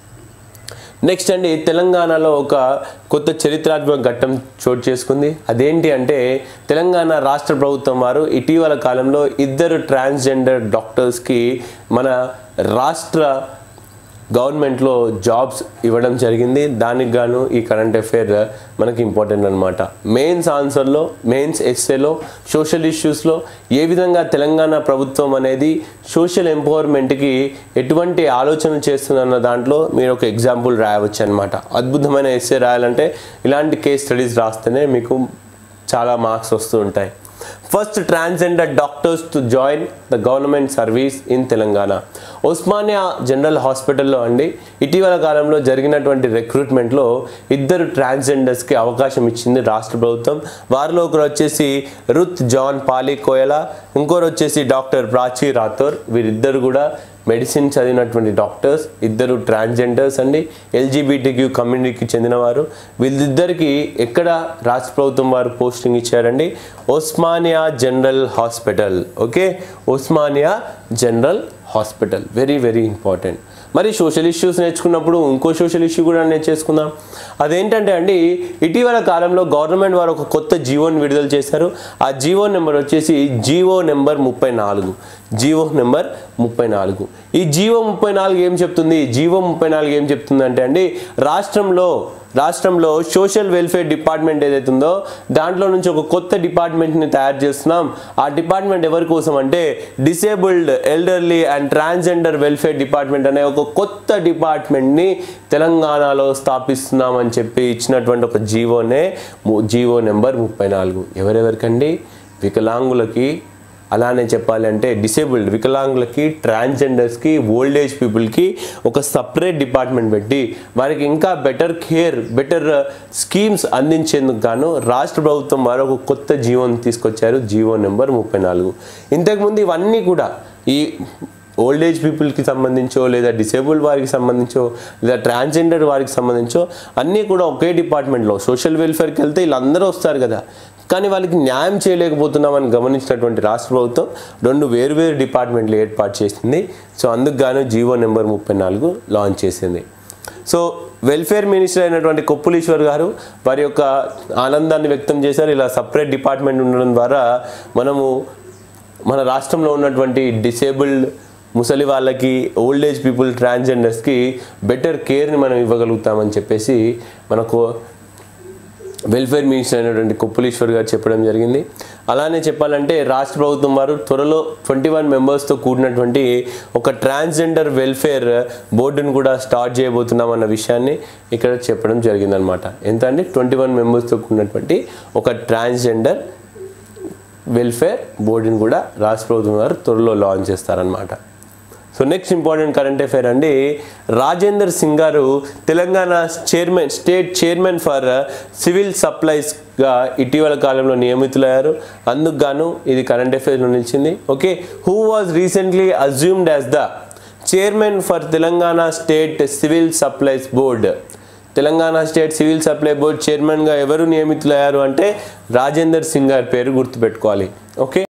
నెక్స్ట్ అండి తెలంగాణలో ఒక కొత్త చరిత్రాత్మక ఘట్టం చోటు చేసుకుంది అదేంటి అంటే తెలంగాణ రాష్ట్ర ప్రభుత్వం వారు ఇటీవల కాలంలో ఇద్దరు ట్రాన్స్జెండర్ డాక్టర్స్కి మన రాష్ట్ర గవర్నమెంట్లో జాబ్స్ ఇవ్వడం జరిగింది దానికి గాను ఈ కరెంట్ అఫైర్ మనకి ఇంపార్టెంట్ అనమాట మెయిన్స్ ఆన్సర్లో మెయిన్స్ ఎస్ఏలో సోషల్ ఇష్యూస్లో ఏ విధంగా తెలంగాణ ప్రభుత్వం అనేది సోషల్ ఎంపవర్మెంట్కి ఎటువంటి ఆలోచన చేస్తుందన్న దాంట్లో మీరు ఒక ఎగ్జాంపుల్ రాయవచ్చు అనమాట అద్భుతమైన ఎస్ఏ రాయాలంటే ఇలాంటి కేస్ స్టడీస్ రాస్తేనే మీకు చాలా మార్క్స్ వస్తూ ఉంటాయి first transgender doctors to join the government service in Telangana Osmania general హాస్పిటల్లో అండి ఇటీవల కాలంలో జరిగినటువంటి రిక్రూట్మెంట్లో ఇద్దరు ట్రాన్స్జెండర్స్కి అవకాశం ఇచ్చింది రాష్ట్ర ప్రభుత్వం వారిలో ఒకరు వచ్చేసి రుత్ జాన్ పాలి కోయలా ఇంకొకరు వచ్చేసి డాక్టర్ ప్రాచీ రాథోర్ వీరిద్దరు కూడా మెడిసిన్ చదివినటువంటి డాక్టర్స్ ఇద్దరు ట్రాన్స్జెండర్స్ అండి ఎల్జీబీటీక్యూ కమ్యూనిటీకి చెందినవారు వీళ్ళిద్దరికి ఎక్కడ రాష్ట్ర ప్రభుత్వం వారు పోస్టింగ్ ఇచ్చారండి Osmania general hospital okay Osmania general hospital very very important మరి సోషల్ ఇష్యూస్ నేర్చుకున్నప్పుడు ఇంకో సోషల్ ఇష్యూ కూడా నేర్చేసుకుందాం అదేంటంటే అండి ఇటీవల కాలంలో గవర్నమెంట్ వారు ఒక కొత్త జీవోని విడుదల చేశారు ఆ జీవో నెంబర్ వచ్చేసి జీవో నెంబర్ ముప్పై నాలుగు జీవో నెంబర్ ముప్పై నాలుగు ఈ జీవో ముప్పై నాలుగు ఏం చెప్తుంది జీవో ముప్పై నాలుగు ఏం చెప్తుంది అంటే అండి రాష్ట్రంలో రాష్ట్రంలో సోషల్ వెల్ఫేర్ డిపార్ట్మెంట్ ఏదైతే ఉందో దాంట్లో నుంచి ఒక కొత్త డిపార్ట్మెంట్ని తయారు చేస్తున్నాం ఆ డిపార్ట్మెంట్ ఎవరి కోసం అంటే disabled elderly and transgender welfare department అనే ఒక కొత్త డిపార్ట్మెంట్ని తెలంగాణలో స్థాపిస్తున్నామని చెప్పి ఇచ్చినటువంటి ఒక జీవోనే ము- జీవో నెంబర్ ముప్పై నాలుగు ఎవరెవరికండి వికలాంగులకి అలానే చెప్పాలంటే డిసేబుల్డ్ వికలాంగులకి ట్రాన్స్జెండర్స్కి ఓల్డ్ ఏజ్ పీపుల్కి ఒక సపరేట్ డిపార్ట్మెంట్ పెట్టి వారికి ఇంకా బెటర్ కేర్ బెటర్ స్కీమ్స్ అందించేందుకు గాను రాష్ట్ర ప్రభుత్వం వారు ఒక కొత్త జీవోని తీసుకొచ్చారు జీవో నెంబర్ ముప్పై నాలుగు ఇంతకుముందు ఇవన్నీ కూడా ఈ ఓల్డ్ ఏజ్ పీపుల్కి సంబంధించో లేదా డిసేబుల్డ్ వారికి సంబంధించో లేదా ట్రాన్స్జెండర్ వారికి సంబంధించో అన్నీ కూడా ఒకే డిపార్ట్మెంట్లో సోషల్ వెల్ఫేర్కి వెళ్తే వీళ్ళందరూ వస్తారు కదా కానీ వాళ్ళకి న్యాయం చేయలేకపోతున్నామని గమనించినటువంటి రాష్ట్ర ప్రభుత్వం రెండు వేరువేరు డిపార్ట్మెంట్లు ఏర్పాటు చేసింది సో అందుకు గాను జీవో నెంబర్ ముప్పై నాలుగు లాంచ్ చేసింది సో వెల్ఫేర్ మినిస్టర్ అయినటువంటి కొప్పులీశ్వర్ గారు వారి యొక్క ఆనందాన్ని వ్యక్తం చేశారు ఇలా సపరేట్ డిపార్ట్మెంట్ ఉండడం ద్వారా మనము మన రాష్ట్రంలో ఉన్నటువంటి డిసేబుల్డ్ ముసలి వాళ్ళకి ఓల్డ్ ఏజ్ పీపుల్ ట్రాన్స్జెండర్స్కి బెటర్ కేర్ని మనం ఇవ్వగలుగుతామని చెప్పేసి మనకు వెల్ఫేర్ మినిస్టర్ అయినటువంటి కొప్పులీశ్వర్ గారు చెప్పడం జరిగింది అలానే చెప్పాలంటే రాష్ట్ర ప్రభుత్వం వారు త్వరలో ట్వంటీ వన్ మెంబర్స్తో కూడినటువంటి ఒక ట్రాన్స్జెండర్ వెల్ఫేర్ బోర్డును కూడా స్టార్ట్ చేయబోతున్నాం అన్న విషయాన్ని ఇక్కడ చెప్పడం జరిగిందనమాట ఎంత అండి ట్వంటీ వన్ మెంబర్స్తో కూడినటువంటి ఒక ట్రాన్స్జెండర్ వెల్ఫేర్ బోర్డుని కూడా రాష్ట్ర ప్రభుత్వం వారు త్వరలో లాంచ్ చేస్తారనమాట so next important current affair అండి రాజేందర్ సింగ్ గారు Telangana chairman state chairman for civil సప్లైస్గా ఇటీవల కాలంలో నియమితులయ్యారు అందుకు గాను ఇది కరెంట్ అఫైర్స్లో నిలిచింది okay who was recently assumed as the chairman for Telangana state civil supplies board Telangana state civil supply board చైర్మన్గా ఎవరు నియమితులయ్యారు అంటే రాజేందర్ సింగ్ గారి పేరు గుర్తుపెట్టుకోవాలి ఓకే